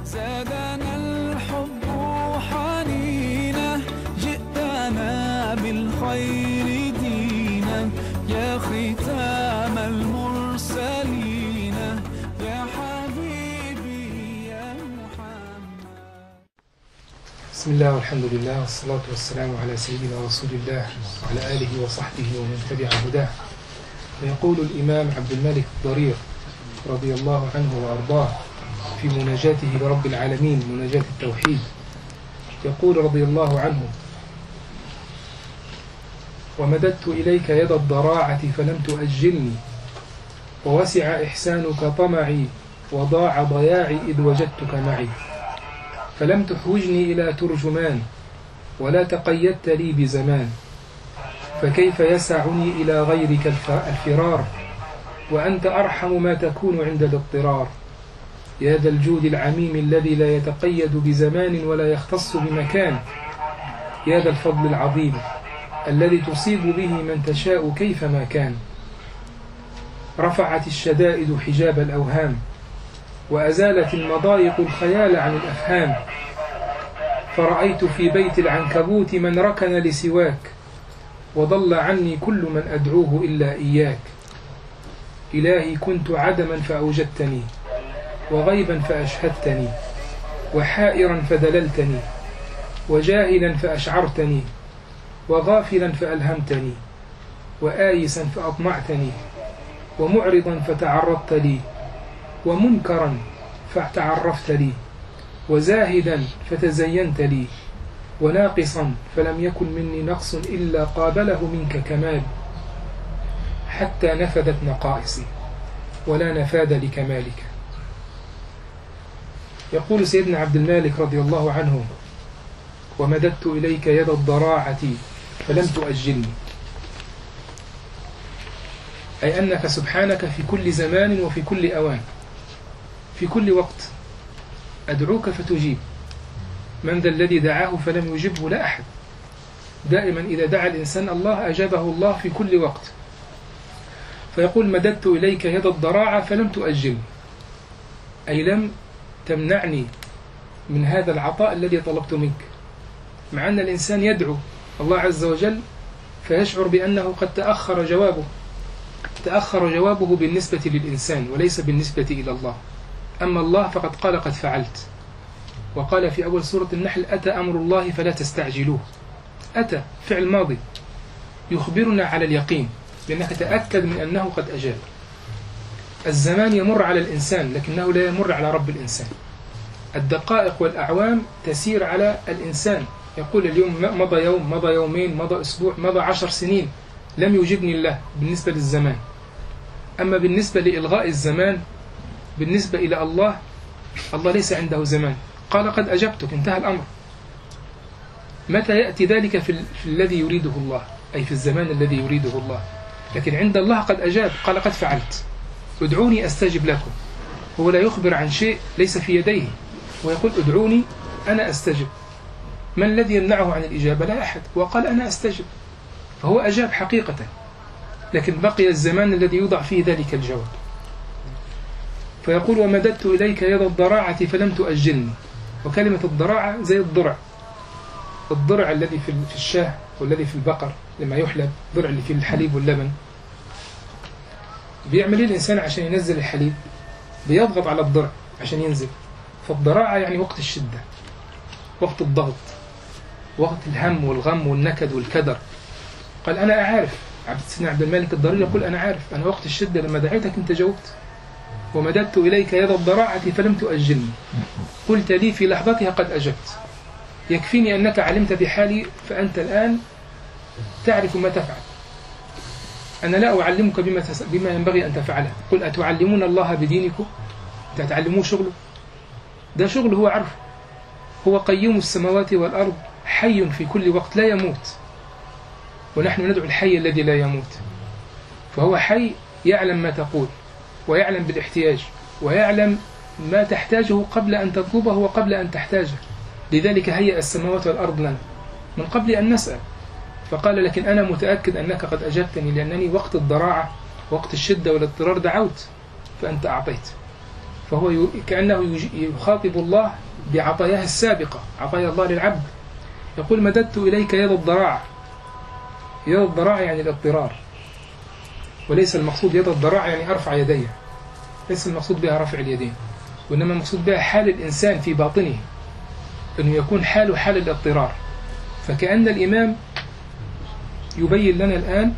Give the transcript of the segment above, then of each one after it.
زادنا الحب حنينا جئتنا بالخير دينا يا ختام المرسلين يا حبيبي يا محمد بسم الله والحمد لله والصلاة والسلام على سيدنا رسول الله وعلى آله وصحبه ومن تبع هداه ويقول الإمام عبد الملك الضرير رضي الله عنه وأرضاه في مناجاته لرب العالمين مناجاة التوحيد يقول رضي الله عنه ومددت إليك يد الضراعة فلم تؤجلني ووسع إحسانك طمعي وضاع ضياعي إذ وجدتك معي فلم تحوجني إلى ترجمان ولا تقيدت لي بزمان فكيف يسعني إلى غيرك الف- الفرار وأنت أرحم ما تكون عند الاضطرار يا ذا الجود العميم الذي لا يتقيد بزمان ولا يختص بمكان يا ذا الفضل العظيم الذي تصيب به من تشاء كيفما كان رفعت الشدائد حجاب الأوهام وأزالت المضايق الخيال عن الأفهام فرأيت في بيت العنكبوت من ركن لسواك وضل عني كل من أدعوه إلا إياك إلهي كنت عدما فأوجدتني وغيبا فأشهدتني وحائرا فدللتني وجاهلا فأشعرتني وغافلا فألهمتني وآيسا فأطمعتني ومعرضا فتعرضت لي ومنكرا فتعرفت لي وزاهدا فتزينت لي وناقصا فلم يكن مني نقص إلا قابله منك كمال حتى نفذت نقائصي ولا نفاد لكمالك يقول سيدنا عبد المالك رضي الله عنه ومددت إليك يد الضراعة فلم تؤجلني أي أنك سبحانك في كل زمان وفي كل أوان في كل وقت أدعوك فتجيب من ذا الذي دعاه فلم يجبه لا أحد دائما إذا دعا الإنسان الله أجابه الله في كل وقت فيقول مددت إليك يد الضراعة فلم تؤجلني أي لم تمنعني من هذا العطاء الذي طلبت منك مع أن الإنسان يدعو الله عز وجل فيشعر بأنه قد تأخر جوابه تأخر جوابه بالنسبة للإنسان وليس بالنسبة إلى الله أما الله فقد قال قد فعلت وقال في أول سورة النحل أتى أمر الله فلا تستعجلوه أتى فعل ماضي يخبرنا على اليقين لأنك تأكد من أنه قد أجاب الزمان يمر على الإنسان لكنه لا يمر على رب الإنسان الدقائق والأعوام تسير على الإنسان يقول اليوم مضى يوم مضى يومين مضى أسبوع مضى عشر سنين لم يجبني الله بالنسبة للزمان أما بالنسبة لإلغاء الزمان بالنسبة إلى الله الله ليس عنده زمان قال قد أجبتك انتهى الأمر متى يأتي ذلك في, ال... في الذي يريده الله أي في الزمان الذي يريده الله لكن عند الله قد أجاب قال قد فعلت ادعوني أستجب لكم هو لا يخبر عن شيء ليس في يديه ويقول ادعوني أنا أستجب من الذي يمنعه عن الإجابة لا أحد وقال أنا أستجب فهو أجاب حقيقة لكن بقي الزمان الذي يوضع فيه ذلك الجواب فيقول ومددت إليك يد الضراعة فلم تؤجلني وكلمة الضراعة زي الضرع الضرع الذي في في الشاه والذي في البقر لما يحلب الضرع اللي فيه الحليب واللبن بيعمل ايه الإنسان عشان ينزل الحليب بيضغط على الضرع عشان ينزل فالضراعة يعني وقت الشدة وقت الضغط وقت الهم والغم والنكد والكدر قال أنا أعرف عبد سيدنا عبد الملك الضرير يقول أنا عارف أنا وقت الشدة لما دعيتك أنت جاوبت ومددت إليك يد الضراعة فلم تؤجلني قلت لي في لحظتها قد أجبت يكفيني أنك علمت بحالي فأنت الآن تعرف ما تفعل أنا لا أعلمك بما, تس... بما ينبغي أن تفعله قل أتعلمون الله بدينكم تتعلمون شغله ده شغل هو عرف هو قيوم السماوات والأرض حي في كل وقت لا يموت ونحن ندعو الحي الذي لا يموت فهو حي يعلم ما تقول ويعلم بالاحتياج ويعلم ما تحتاجه قبل أن تطلبه وقبل أن تحتاجه لذلك هيأ السماوات والأرض لنا من قبل أن نسأل فقال لكن أنا متأكد أنك قد أجبتني لأنني وقت الضراعة وقت الشدة والاضطرار دعوت فأنت أعطيت فهو ي- كأنه يج- يخاطب الله بعطاياه السابقة عطايا الله للعبد يقول مددت إليك يد الضراع يد الضراع يعني الاضطرار وليس المقصود يد الضراع يعني أرفع يدي ليس المقصود بها رفع اليدين وإنما المقصود بها حال الإنسان في باطنه أنه يكون حاله حال الاضطرار فكأن الإمام يبين لنا الآن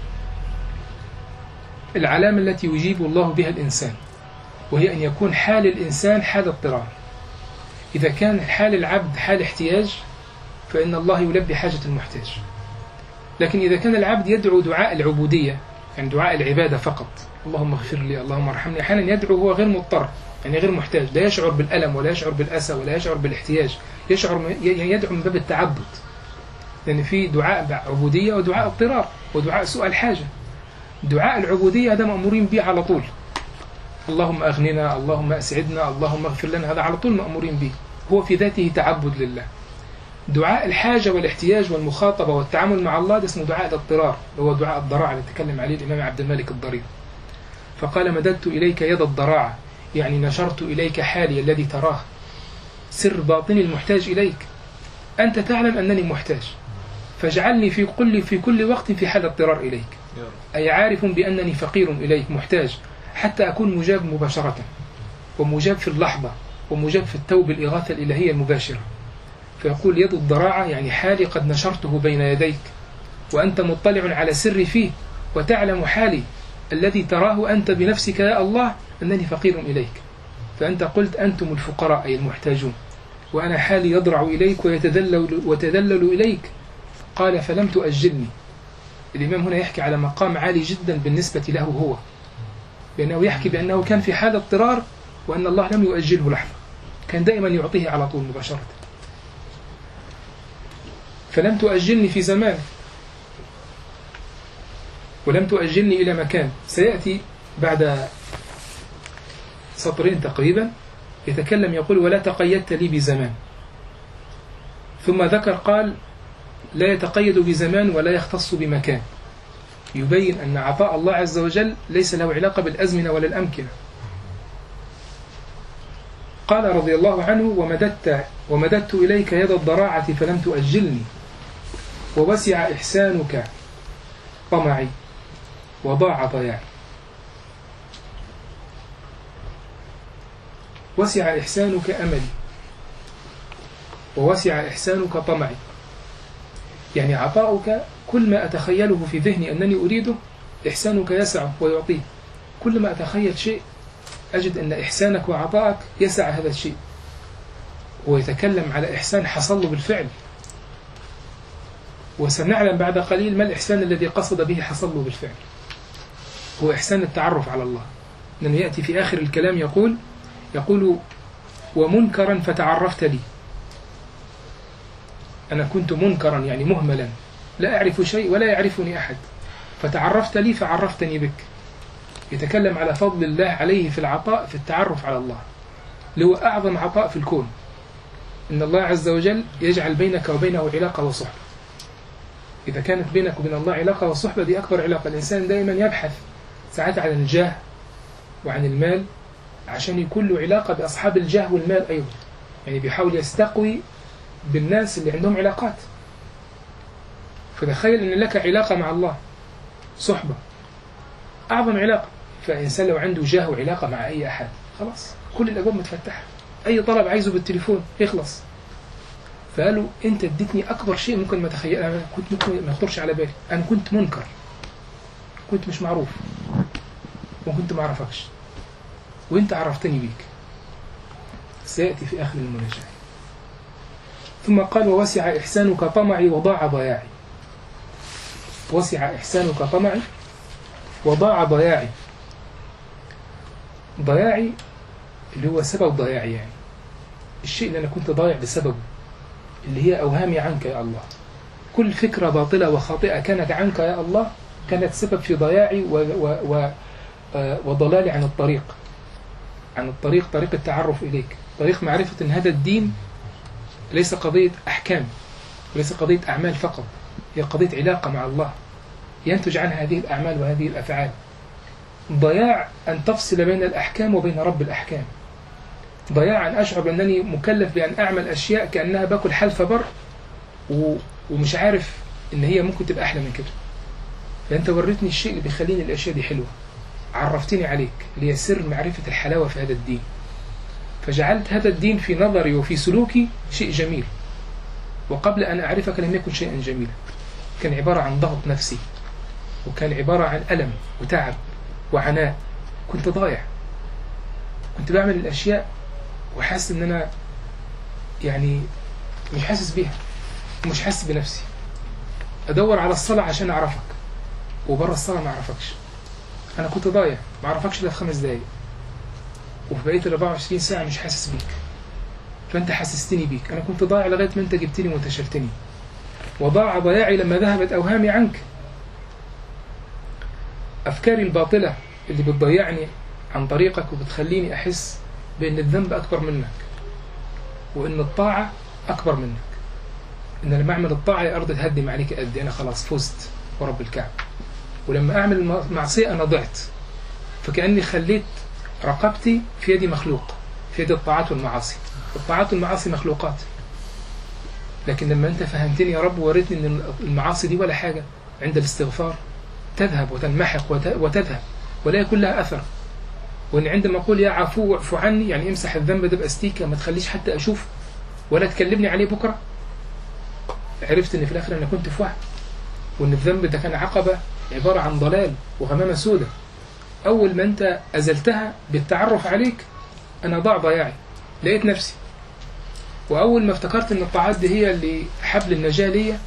العلامة التي يجيب الله بها الإنسان وهي أن يكون حال الإنسان حال اضطرار إذا كان حال العبد حال احتياج فإن الله يلبي حاجة المحتاج لكن إذا كان العبد يدعو دعاء العبودية يعني دعاء العبادة فقط اللهم اغفر لي اللهم ارحمني أحيانا يدعو هو غير مضطر يعني غير محتاج لا يشعر بالألم ولا يشعر بالأسى ولا يشعر بالاحتياج يشعر ي- يدعو من باب التعبد لأن في دعاء عبودية ودعاء اضطرار ودعاء سؤال حاجة دعاء العبودية هذا مأمورين به على طول اللهم أغننا اللهم أسعدنا اللهم اغفر لنا هذا على طول مأمورين به هو في ذاته تعبد لله دعاء الحاجة والاحتياج والمخاطبة والتعامل مع الله ده اسمه دعاء الاضطرار هو دعاء الضراعة اللي تكلم عليه الإمام عبد الملك الضرير فقال مددت إليك يد الضراعة يعني نشرت إليك حالي الذي تراه سر باطني المحتاج إليك أنت تعلم أنني محتاج فاجعلني في كل في كل وقت في حال اضطرار إليك يا رب أي عارف بأنني فقير إليك محتاج حتى أكون مجاب مباشرة ومجاب في اللحظة ومجاب في التوبة الإغاثة الإلهية المباشرة فيقول يد الضراعة يعني حالي قد نشرته بين يديك وأنت مطلع على سري فيه وتعلم حالي الذي تراه أنت بنفسك يا الله أنني فقير إليك فأنت قلت أنتم الفقراء أي المحتاجون وأنا حالي يضرع إليك ويتذلل, وتذلل إليك قال فلم تؤجلني الإمام هنا يحكي على مقام عالي جدا بالنسبة له هو لأنه يحكي بأنه كان في حال اضطرار وأن الله لم يؤجله لحظة كان دائما يعطيه على طول مباشرة فلم تؤجلني في زمان ولم تؤجلني إلى مكان سيأتي بعد سطرين تقريبا يتكلم يقول ولا تقيدت لي بزمان ثم ذكر قال لا يتقيد بزمان ولا يختص بمكان يبين أن عطاء الله عز وجل ليس له علاقة بالأزمنة ولا الأمكنة قال رضي الله عنه ومددت, ومددت إليك يد الضراعة فلم تؤجلني ووسع إحسانك طمعي وضاع ضياعي وسع إحسانك أملي ووسع إحسانك طمعي يعني عطاؤك كل ما أتخيله في ذهني أنني أريده إحسانك يسع ويعطيه كل ما أتخيل شيء أجد أن إحسانك وعطائك يسع هذا الشيء ويتكلم على إحسان حصل له بالفعل وسنعلم بعد قليل ما الإحسان الذي قصد به حصل له بالفعل هو إحسان التعرف على الله لأنه يأتي في آخر الكلام يقول يقول ومنكرا فتعرفت لي أنا كنت منكرا يعني مهملا لا أعرف شيء ولا يعرفني أحد فتعرفت لي فعرفتني بك يتكلم على فضل الله عليه في العطاء في التعرف على الله اللي هو أعظم عطاء في الكون إن الله عز وجل يجعل بينك وبينه علاقة وصحبة إذا كانت بينك وبين الله علاقة وصحبة دي أكبر علاقة الإنسان دائما يبحث ساعات عن الجاه وعن المال عشان يكون له علاقة بأصحاب الجاه والمال أيضا يعني بيحاول يستقوي بالناس اللي عندهم علاقات فتخيل أن لك علاقة مع الله صحبة أعظم علاقة فإنسان لو عنده جاه وعلاقة مع أي أحد خلاص كل الأبواب متفتحة أي طلب عايزه بالتليفون يخلص فقالوا أنت اديتني أكبر شيء ممكن ما تخيل أنا كنت ممكن ما يخطرش على بالي أنا كنت منكر كنت مش معروف وكنت ما أعرفكش وأنت عرفتني بيك سيأتي في آخر المناجاة ثم قال ووسع إحسانك طمعي وضاع ضياعي وسع إحسانك طمعي وضاع ضياعي ضياعي اللي هو سبب ضياعي يعني الشيء اللي أنا كنت ضايع بسببه اللي هي أوهامي عنك يا الله كل فكرة باطلة وخاطئة كانت عنك يا الله كانت سبب في ضياعي و و و آه، وضلالي عن الطريق عن الطريق طريق التعرف إليك طريق معرفة أن هذا الدين ليس قضية أحكام وليس قضية أعمال فقط هي قضية علاقة مع الله ينتج عنها هذه الأعمال وهذه الأفعال ضياع أن تفصل بين الأحكام وبين رب الأحكام ضياعا أشعر بأنني مكلف بأن أعمل أشياء كأنها باكل حلفة بر و... ومش عارف إن هي ممكن تبقى أحلى من كده فأنت وريتني الشيء اللي بيخليني الأشياء دي حلوة عرفتني عليك اللي هي سر معرفة الحلاوة في هذا الدين فجعلت هذا الدين في نظري وفي سلوكي شيء جميل وقبل أن أعرفك لم يكن شيئا جميلا كان عبارة عن ضغط نفسي وكان عبارة عن ألم وتعب وعناء كنت ضايع كنت بعمل الأشياء وحاسس إن أنا يعني مش حاسس بيها ومش حاسس بنفسي أدور على الصلاة عشان أعرفك وبره الصلاة ما أعرفكش أنا كنت ضايع ما أعرفكش إلا في خمس دقايق وفي بقية ال 24 ساعة مش حاسس بيك فأنت حسستني بيك أنا كنت ضايع لغاية ما أنت جبتني وانتشرتني وضاع ضياعي لما ذهبت أوهامي عنك أفكاري الباطلة اللي بتضيعني عن طريقك وبتخليني أحس بأن الذنب أكبر منك وأن الطاعة أكبر منك إن لما أعمل الطاعة يا أرض تهدم عليك قد أنا خلاص فزت ورب الكعبة ولما أعمل معصية أنا ضعت فكأني خليت رقبتي في يد مخلوق في يد الطاعات والمعاصي الطاعات والمعاصي مخلوقات لكن لما أنت فهمتني يا رب ووريتني أن المعاصي دي ولا حاجة عند الاستغفار تذهب وتنمحق وت- وتذهب ولا يكون لها أثر وأن عندما أقول يا عفو واعف عني يعني امسح الذنب ده بأستيكة ما تخليش حتى أشوف ولا تكلمني عليه بكرة عرفت أن في الآخر أنا كنت في وهم وأن الذنب ده كان عقبة عبارة عن ضلال وغمامة سودة أول ما أنت أزلتها بالتعرف عليك أنا ضاع ضياعي لقيت نفسي وأول ما افتكرت أن الطاعات دي هي اللي حبل النجاة ليا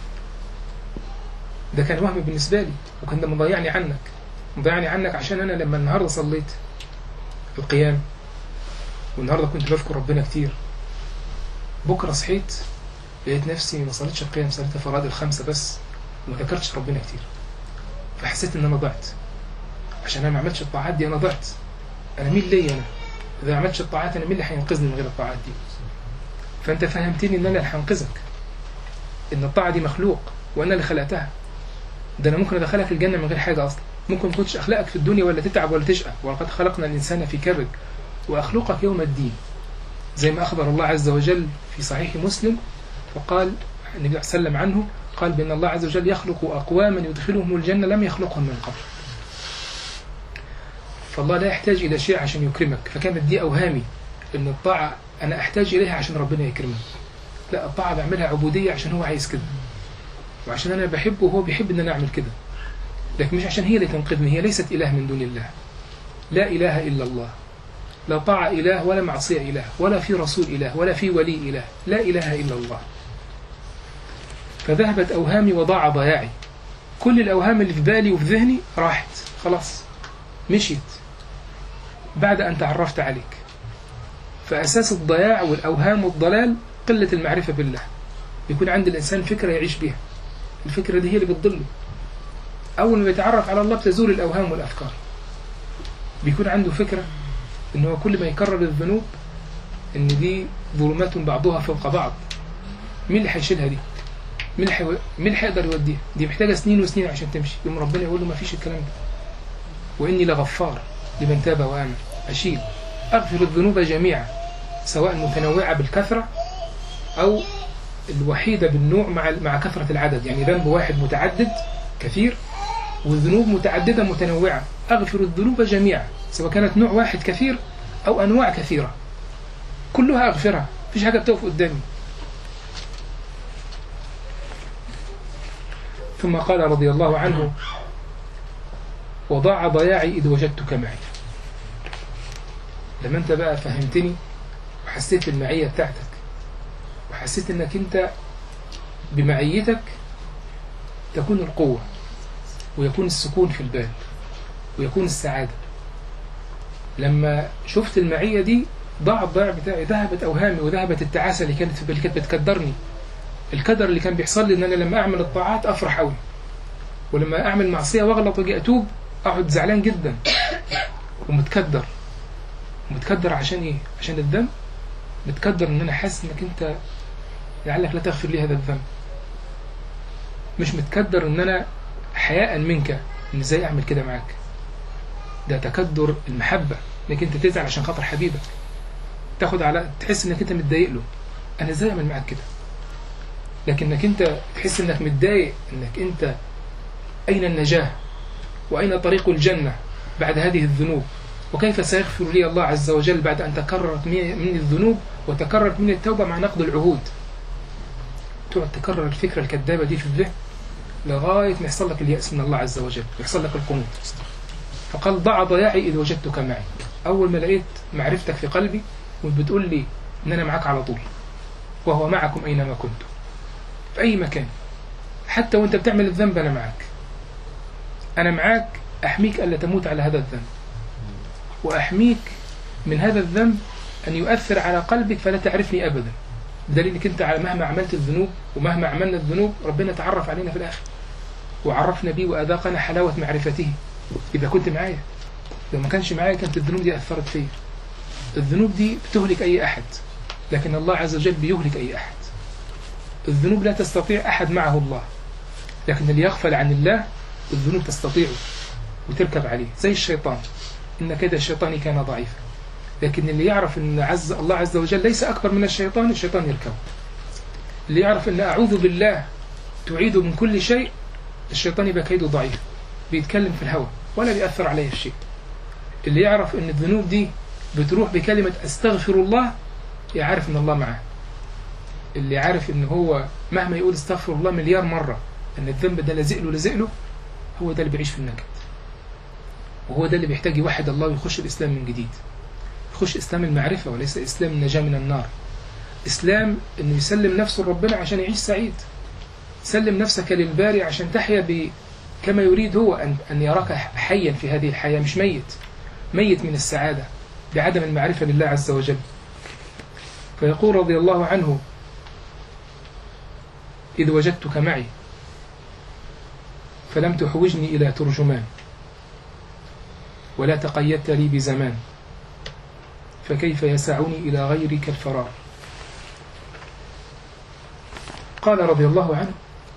ده كان وهم بالنسبة لي وكان ده مضيعني عنك مضيعني عنك عشان أنا لما النهاردة صليت القيام والنهاردة كنت بذكر ربنا كتير بكرة صحيت لقيت نفسي ما صليتش القيام صليت الفرائض الخمسة بس وما ذكرتش ربنا كتير فحسيت ان انا ضعت عشان انا ما عملتش الطاعات دي انا ضعت انا مين ليا انا اذا ما عملتش الطاعات انا مين اللي هينقذني من غير الطاعات دي فانت فهمتني ان انا اللي هنقذك ان الطاعه دي مخلوق وانا اللي خلقتها ده انا ممكن ادخلك الجنه من غير حاجه اصلا ممكن ما كنتش اخلاقك في الدنيا ولا تتعب ولا تشقى ولقد خلقنا الانسان في كبد واخلقك يوم الدين زي ما اخبر الله عز وجل في صحيح مسلم فقال النبي صلى الله عليه وسلم عنه قال بأن الله عز وجل يخلق أقواما يدخلهم الجنة لم يخلقهم من قبل فالله لا يحتاج إلى شيء عشان يكرمك فكانت دي أوهامي أن الطاعة أنا أحتاج إليها عشان ربنا يكرمني لا الطاعة بعملها عبودية عشان هو عايز كده وعشان أنا بحبه وهو بيحب أن أنا أعمل كده لكن مش عشان هي اللي تنقذني هي ليست إله من دون الله لا إله إلا الله لا طاعة إله ولا معصية إله ولا في رسول إله ولا في ولي إله لا إله إلا الله فذهبت أوهامي وضاع ضياعي كل الأوهام اللي في بالي وفي ذهني راحت خلاص مشيت بعد أن تعرفت عليك فأساس الضياع والأوهام والضلال قلة المعرفة بالله يكون عند الإنسان فكرة يعيش بها الفكرة دي هي اللي بتضله أول ما يتعرف على الله بتزول الأوهام والأفكار بيكون عنده فكرة إن هو كل ما يكرر الذنوب إن دي ظلمات بعضها فوق بعض مين اللي هيشيلها دي؟ مين اللي حي... مين اللي هيقدر يوديها؟ دي محتاجة سنين وسنين عشان تمشي يوم ربنا يقول له ما فيش الكلام ده وإني لغفار لمن تاب وآمن أشيل أغفر الذنوب جميعا سواء متنوعة بالكثرة أو الوحيدة بالنوع مع مع كثرة العدد يعني ذنب واحد متعدد كثير والذنوب متعددة متنوعة أغفر الذنوب جميعا سواء كانت نوع واحد كثير أو أنواع كثيرة كلها أغفرها مفيش حاجة بتقف قدامي ثم قال رضي الله عنه وضاع ضياعي إذ وجدتك معي لما أنت بقى فهمتني وحسيت بالمعية بتاعتك وحسيت أنك أنت بمعيتك تكون القوة ويكون السكون في البال ويكون السعادة لما شفت المعية دي ضاع الضياع بتاعي ذهبت أوهامي وذهبت التعاسة اللي كانت اللي كانت بتكدرني الكدر اللي كان بيحصل لي ان انا لما اعمل الطاعات افرح قوي ولما اعمل معصيه واغلط واجي اتوب اقعد زعلان جدا ومتكدر متكدر عشان ايه عشان الذنب متكدر ان انا حاسس انك انت لعلك لا تغفر لي هذا الذنب مش متكدر ان انا حياء منك ان ازاي اعمل كده معاك ده تكدر المحبه انك انت تزعل عشان خاطر حبيبك تاخد على تحس انك انت متضايق له انا ازاي اعمل معاك كده لكنك انت تحس انك متضايق انك انت اين النجاه واين طريق الجنه بعد هذه الذنوب وكيف سيغفر لي الله عز وجل بعد ان تكررت مني مني الذنوب وتكررت مني التوبه مع نقض العهود تقعد تكرر الفكره الكذابه دي في الذهن لغايه ما يحصل لك الياس من الله عز وجل يحصل لك القنوط فقال ضع ضياعي اذ وجدتك معي اول ما لقيت معرفتك في قلبي وبتقول لي ان انا معاك على طول وهو معكم اينما كنتم في اي مكان حتى وانت بتعمل الذنب انا معاك انا معاك احميك الا تموت على هذا الذنب واحميك من هذا الذنب ان يؤثر على قلبك فلا تعرفني ابدا بدليل انك انت على مهما عملت الذنوب ومهما عملنا الذنوب ربنا تعرف علينا في الاخر وعرفنا بيه واذاقنا حلاوه معرفته اذا كنت معايا لو ما كانش معايا كانت الذنوب دي اثرت فيا الذنوب دي بتهلك اي احد لكن الله عز وجل بيهلك اي احد الذنوب لا تستطيع احد معه الله لكن اللي يغفل عن الله الذنوب تستطيعه وتركب عليه زي الشيطان ان كيد الشيطان كان ضعيفا لكن اللي يعرف ان عز الله عز وجل ليس اكبر من الشيطان الشيطان يركبه اللي يعرف ان اعوذ بالله تعيد من كل شيء الشيطان يبقى كيده ضعيف بيتكلم في الهوى ولا بيأثر عليه في شيء اللي يعرف ان الذنوب دي بتروح بكلمة استغفر الله يعرف ان الله معاه اللي عارف ان هو مهما يقول استغفر الله مليار مرة ان الذنب ده لازق له لازق له هو ده اللي بيعيش في النكد وهو ده اللي بيحتاج يوحد الله ويخش الاسلام من جديد يخش اسلام المعرفة وليس اسلام النجاة من النار اسلام انه يسلم نفسه لربنا عشان يعيش سعيد سلم نفسك للباري عشان تحيا ب كما يريد هو أن, أن يراك حيا في هذه الحياة مش ميت ميت من السعادة بعدم المعرفة لله عز وجل فيقول رضي الله عنه إذ وجدتك معي فلم تحوجني إلى ترجمان ولا تقيدت لي بزمان فكيف يسعني إلى غيرك الفرار قال رضي الله عنه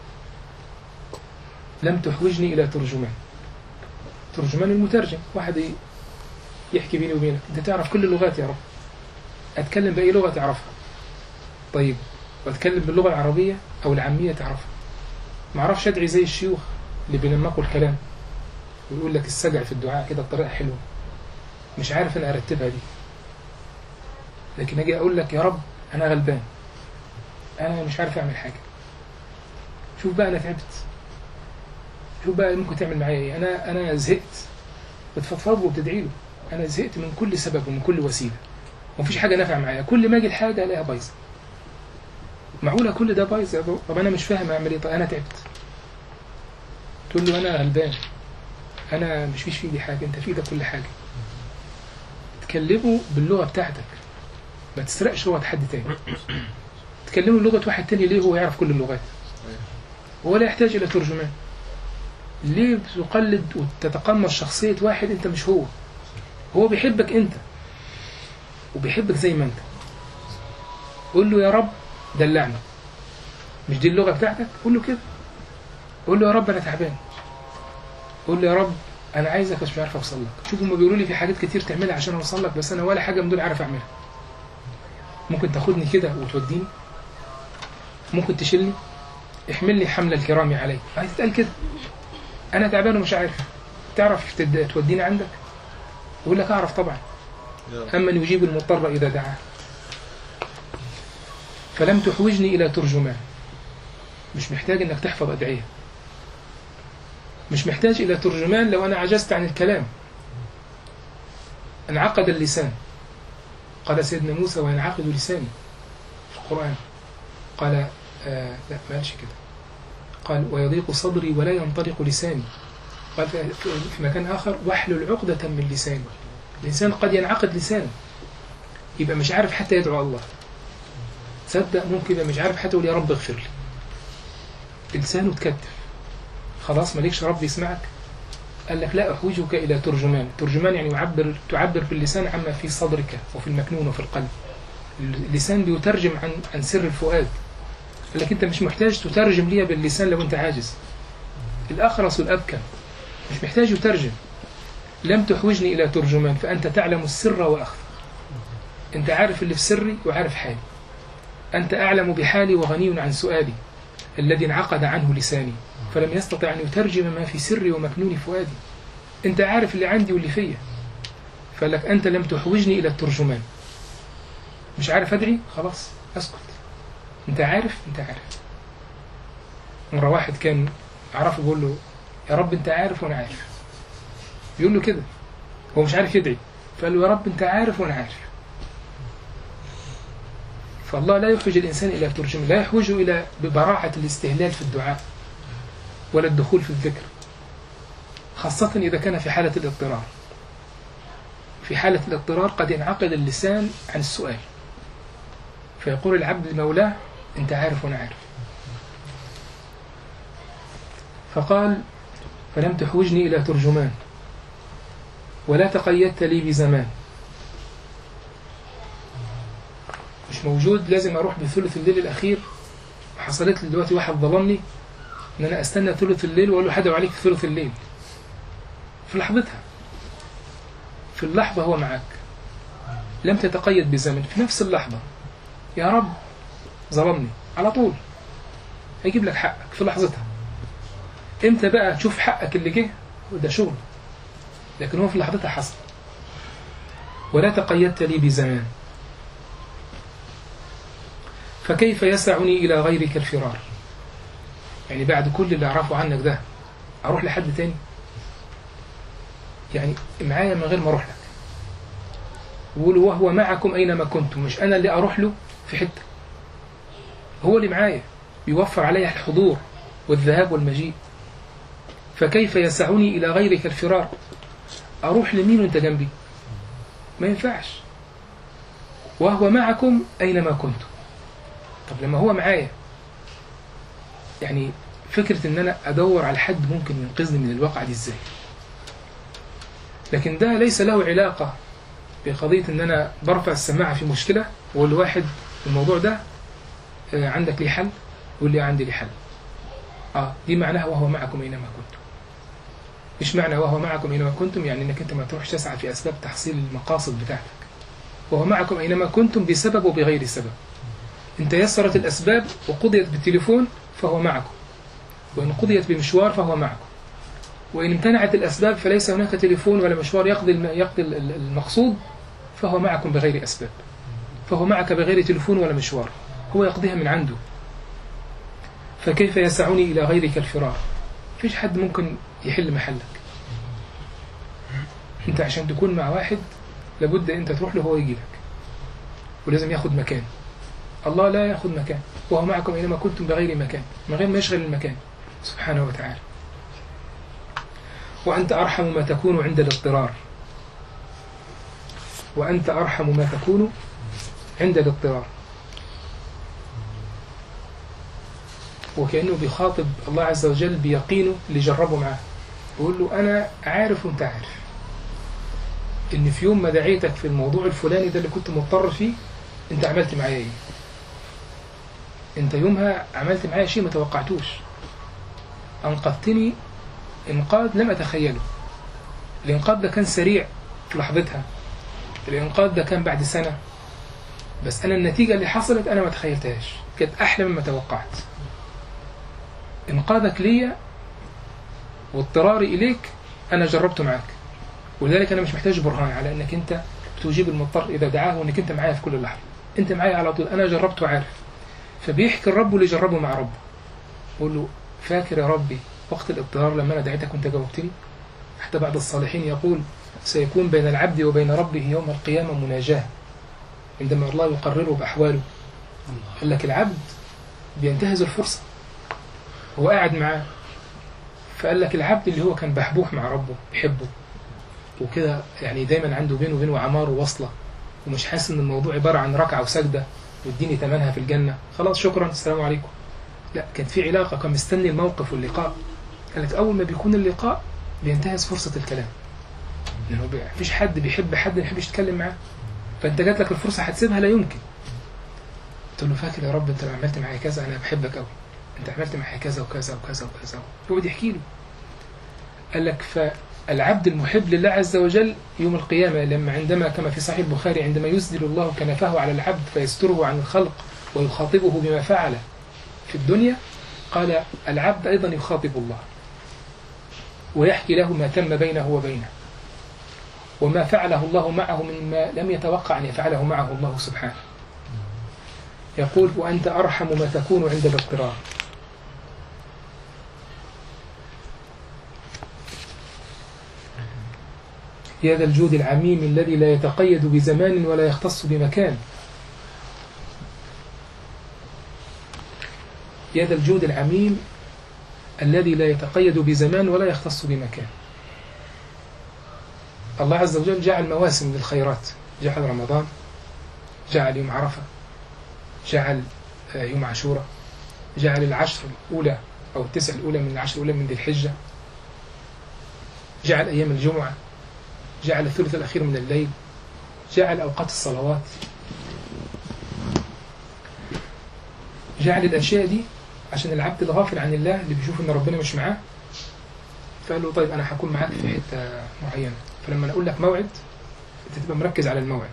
لم تحوجني إلى ترجمان ترجمان المترجم واحد يحكي بيني وبينك أنت تعرف كل اللغات يا رب أتكلم بأي لغة تعرفها طيب وأتكلم باللغة العربية أو العامية تعرفها ما أعرفش أدعي زي الشيوخ اللي بينمقوا الكلام ويقول لك السجع في الدعاء كده بطريقة حلوة مش عارف أنا أرتبها دي لكن أجي أقول لك يا رب أنا غلبان أنا مش عارف أعمل حاجة شوف بقى أنا تعبت شوف بقى ممكن تعمل معايا ايه انا انا زهقت بتفضفض له وبتدعي له انا زهقت من كل سبب ومن كل وسيله ومفيش حاجه نافعه معايا كل ما اجي الحاجه الاقيها بايظه معقوله كل ده بايظ طب انا مش فاهم اعمل ايه طب انا تعبت تقول له انا غلبان انا مش فيش في ايدي حاجه انت في ايدك كل حاجه تكلمه باللغه بتاعتك ما تسرقش لغه حد تاني تكلمه لغه واحد تاني ليه هو يعرف كل اللغات ولا يحتاج الى ترجمان ليه بتقلد وتتقمص شخصية واحد انت مش هو هو بيحبك انت وبيحبك زي ما انت قول له يا رب دلعني مش دي اللغة بتاعتك قول له كده قول له يا رب انا تعبان قول له يا رب انا عايزك بس مش عارف اوصل لك شوف هما بيقولوا لي في حاجات كتير تعملها عشان اوصل لك بس انا ولا حاجة من دول عارف اعملها ممكن تاخدني كده وتوديني ممكن تشيلني احملني حمل الكرام علي هتتقال كده انا تعبان ومش عارف تعرف تد- توديني عندك يقول لك اعرف طبعا امن يجيب المضطر اذا دعاه فلم تحوجني الى ترجمان مش محتاج انك تحفظ ادعيه مش محتاج الى ترجمان لو انا عجزت عن الكلام انعقد اللسان قال سيدنا موسى وينعقد لساني في القران قال آه لا ما قالش كده قال ويضيق صدري ولا ينطلق لساني قال في في مكان آخر واحلل عقدة من لساني الإنسان قد ينعقد لسانه يبقى مش عارف حتى يدعو الله تصدق ممكن يبقى مش عارف حتى يقول يا رب اغفر لي لسانه تكتف خلاص مالكش رب يسمعك قال لك لا أحوجك إلى ترجمان ترجمان يعني يعبر تعبر باللسان عما في صدرك وفي المكنون وفي القلب اللسان بيترجم عن عن سر الفؤاد قال لك انت مش محتاج تترجم لي باللسان لو انت عاجز الاخرس الابكم مش محتاج يترجم لم تحوجني الى ترجمان فانت تعلم السر واخفى أنت عارف اللي في سري وعارف حالي أنت أعلم بحالي وغني عن سؤالي الذي انعقد عنه لساني فلم يستطع أن يترجم ما في سري ومكنون فؤادي أنت عارف اللي عندي واللي فيا فلك أنت لم تحوجني إلى الترجمان مش عارف أدعي خلاص أسكت أنت عارف أنت عارف مرة واحد كان عرفه بيقول له يا رب أنت عارف وأنا عارف بيقول له كده هو مش عارف يدعي فقال له يا رب أنت عارف وأنا عارف فالله لا يحوج الإنسان إلى ترجمة لا يحوجه إلى براعة الاستهلال في الدعاء ولا الدخول في الذكر خاصة إذا كان في حالة الاضطرار في حالة الاضطرار قد ينعقد اللسان عن السؤال فيقول العبد لمولاه أنت عارف وأنا عارف فقال فلم تحوجني إلى ترجمان ولا تقيدت لي بزمان مش موجود لازم أروح بثلث الليل الأخير حصلت لي دلوقتي واحد ظلمني إن أنا أستنى ثلث الليل وأقول له حدوا عليك في ثلث الليل في لحظتها في اللحظة هو معك لم تتقيد بزمن في نفس اللحظة يا رب ظلمني على طول هيجيب لك حقك في لحظتها امتى بقى تشوف حقك اللي جه وده شغل لكن هو في لحظتها حصل ولا تقيدت لي بزمان فكيف يسعني إلى غيرك الفرار يعني بعد كل اللي أعرفه عنك ده أروح لحد تاني يعني معايا من غير ما أروح لك يقولوا وهو معكم أينما كنتم مش أنا اللي أروح له في حتة هو اللي معايا بيوفر علي الحضور والذهاب والمجيء فكيف يسعني إلى غيرك الفرار أروح لمين وأنت جنبي ما ينفعش وهو معكم أينما كنتم طب لما هو معايا يعني فكرة ان انا ادور على حد ممكن ينقذني من الواقعة دي ازاي لكن ده ليس له علاقة بقضية ان انا برفع السماعة في مشكلة واقول لواحد الموضوع ده آه، عندك لي حل يقول لي عندي لي حل اه دي معناها وهو معكم اينما كنتم مش معنى وهو معكم اينما كنتم يعني انك انت ما تروحش تسعى في اسباب تحصيل المقاصد بتاعتك وهو معكم اينما كنتم بسبب وبغير سبب إن تيسرت الأسباب وقضيت بالتليفون فهو معكم وإن قضيت بمشوار فهو معكم وإن امتنعت الأسباب فليس هناك تليفون ولا مشوار يقضي الم- يقضي ال- ال- المقصود فهو معكم بغير أسباب فهو معك بغير تليفون ولا مشوار هو يقضيها من عنده فكيف يسعني إلى غيرك الفرار فيش حد ممكن يحل محلك انت عشان تكون مع واحد لابد انت تروح له هو يجي لك ولازم ياخد مكان الله لا ياخذ مكان وهو معكم اينما كنتم بغير مكان من غير ما يشغل المكان سبحانه وتعالى وأنت أرحم ما تكون عند الاضطرار وأنت أرحم ما تكون عند الاضطرار وكأنه بيخاطب الله عز وجل بيقينه اللي جربه معاه بيقول له أنا عارف وأنت عارف إن في يوم ما دعيتك في الموضوع الفلاني ده اللي كنت مضطر فيه أنت عملت معايا إيه أنت يومها عملت معايا شيء ما توقعتوش أنقذتني إنقاذ لم أتخيله الإنقاذ ده كان سريع في لحظتها الإنقاذ ده كان بعد سنة بس أنا النتيجة اللي حصلت أنا ما تخيلتهاش كانت أحلى مما توقعت إنقاذك ليا واضطراري إليك أنا جربته معك ولذلك أنا مش محتاج برهان على أنك أنت بتجيب المضطر إذا دعاه وأنك أنت معايا في كل لحظة أنت معايا على طول أنا جربته عارف فبيحكي الرب اللي جربه مع ربه بقول له فاكر يا ربي وقت الاضطرار لما أنا دعيتك وأنت جاوبتني حتى بعض الصالحين يقول سيكون بين العبد وبين ربه يوم القيامة مناجاة عندما الله يقرره بأحواله قال لك العبد بينتهز الفرصة هو قاعد معاه فقال لك العبد اللي هو كان بحبوح مع ربه بيحبه وكده يعني دايما عنده بينه وبينه عمار ووصلة ومش حاسس ان الموضوع عبارة عن ركعة وسجدة واديني تمنها في الجنة خلاص شكرا السلام عليكم لا كانت في علاقة كان مستني الموقف واللقاء قال لك أول ما بيكون اللقاء بينتهز فرصة الكلام لأنه بي- مفيش حد بيحب حد ما يحبش يتكلم معاه فأنت جات لك الفرصة هتسيبها لا يمكن قلت له فاكر يا رب أنت لو عملت معايا كذا أنا بحبك أوي أنت عملت معايا كذا وكذا وكذا وكذا ويقعد يحكي له قال لك ف العبد المحب لله عز وجل يوم القيامة لما عندما كما في صحيح البخاري عندما يسدل الله كنفه على العبد فيستره عن الخلق ويخاطبه بما فعل في الدنيا قال العبد أيضا يخاطب الله ويحكي له ما تم بينه وبينه وما فعله الله معه مما لم يتوقع أن يفعله معه الله سبحانه يقول وأنت أرحم ما تكون عند الاضطرار يا ذا الجود العميم الذي لا يتقيد بزمان ولا يختص بمكان يا ذا الجود العميم الذي لا يتقيد بزمان ولا يختص بمكان الله عز وجل جعل مواسم للخيرات جعل رمضان جعل يوم عرفة جعل آه، يوم عاشوراء جعل العشر الأولى أو التسع الأولى من العشر الأولى من ذي الحجة جعل أيام الجمعة جعل الثلث الأخير من الليل جعل أوقات الصلوات جعل الأشياء دي عشان العبد الغافل عن الله اللي بيشوف إن ربنا مش معاه فقال له طيب أنا هكون معاك في حتة معينة فلما أنا أقول لك موعد أنت تبقى مركز على الموعد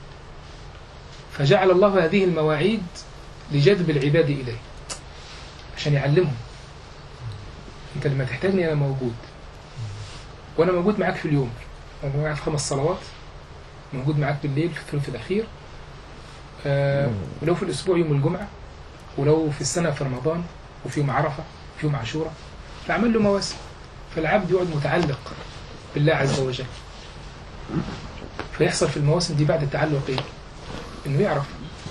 فجعل الله هذه المواعيد لجذب العباد إليه عشان يعلمهم أنت لما تحتاجني أنا موجود وأنا موجود معاك في اليوم موجود معاك في خمس صلوات موجود معاك بالليل في الثلث الأخير آه ولو في الأسبوع يوم الجمعة ولو في السنة في رمضان وفي يوم عرفة في يوم عاشوراء فعمل له مواسم فالعبد يقعد متعلق بالله عز وجل فيحصل في المواسم دي بعد التعلق ايه؟ انه يعرف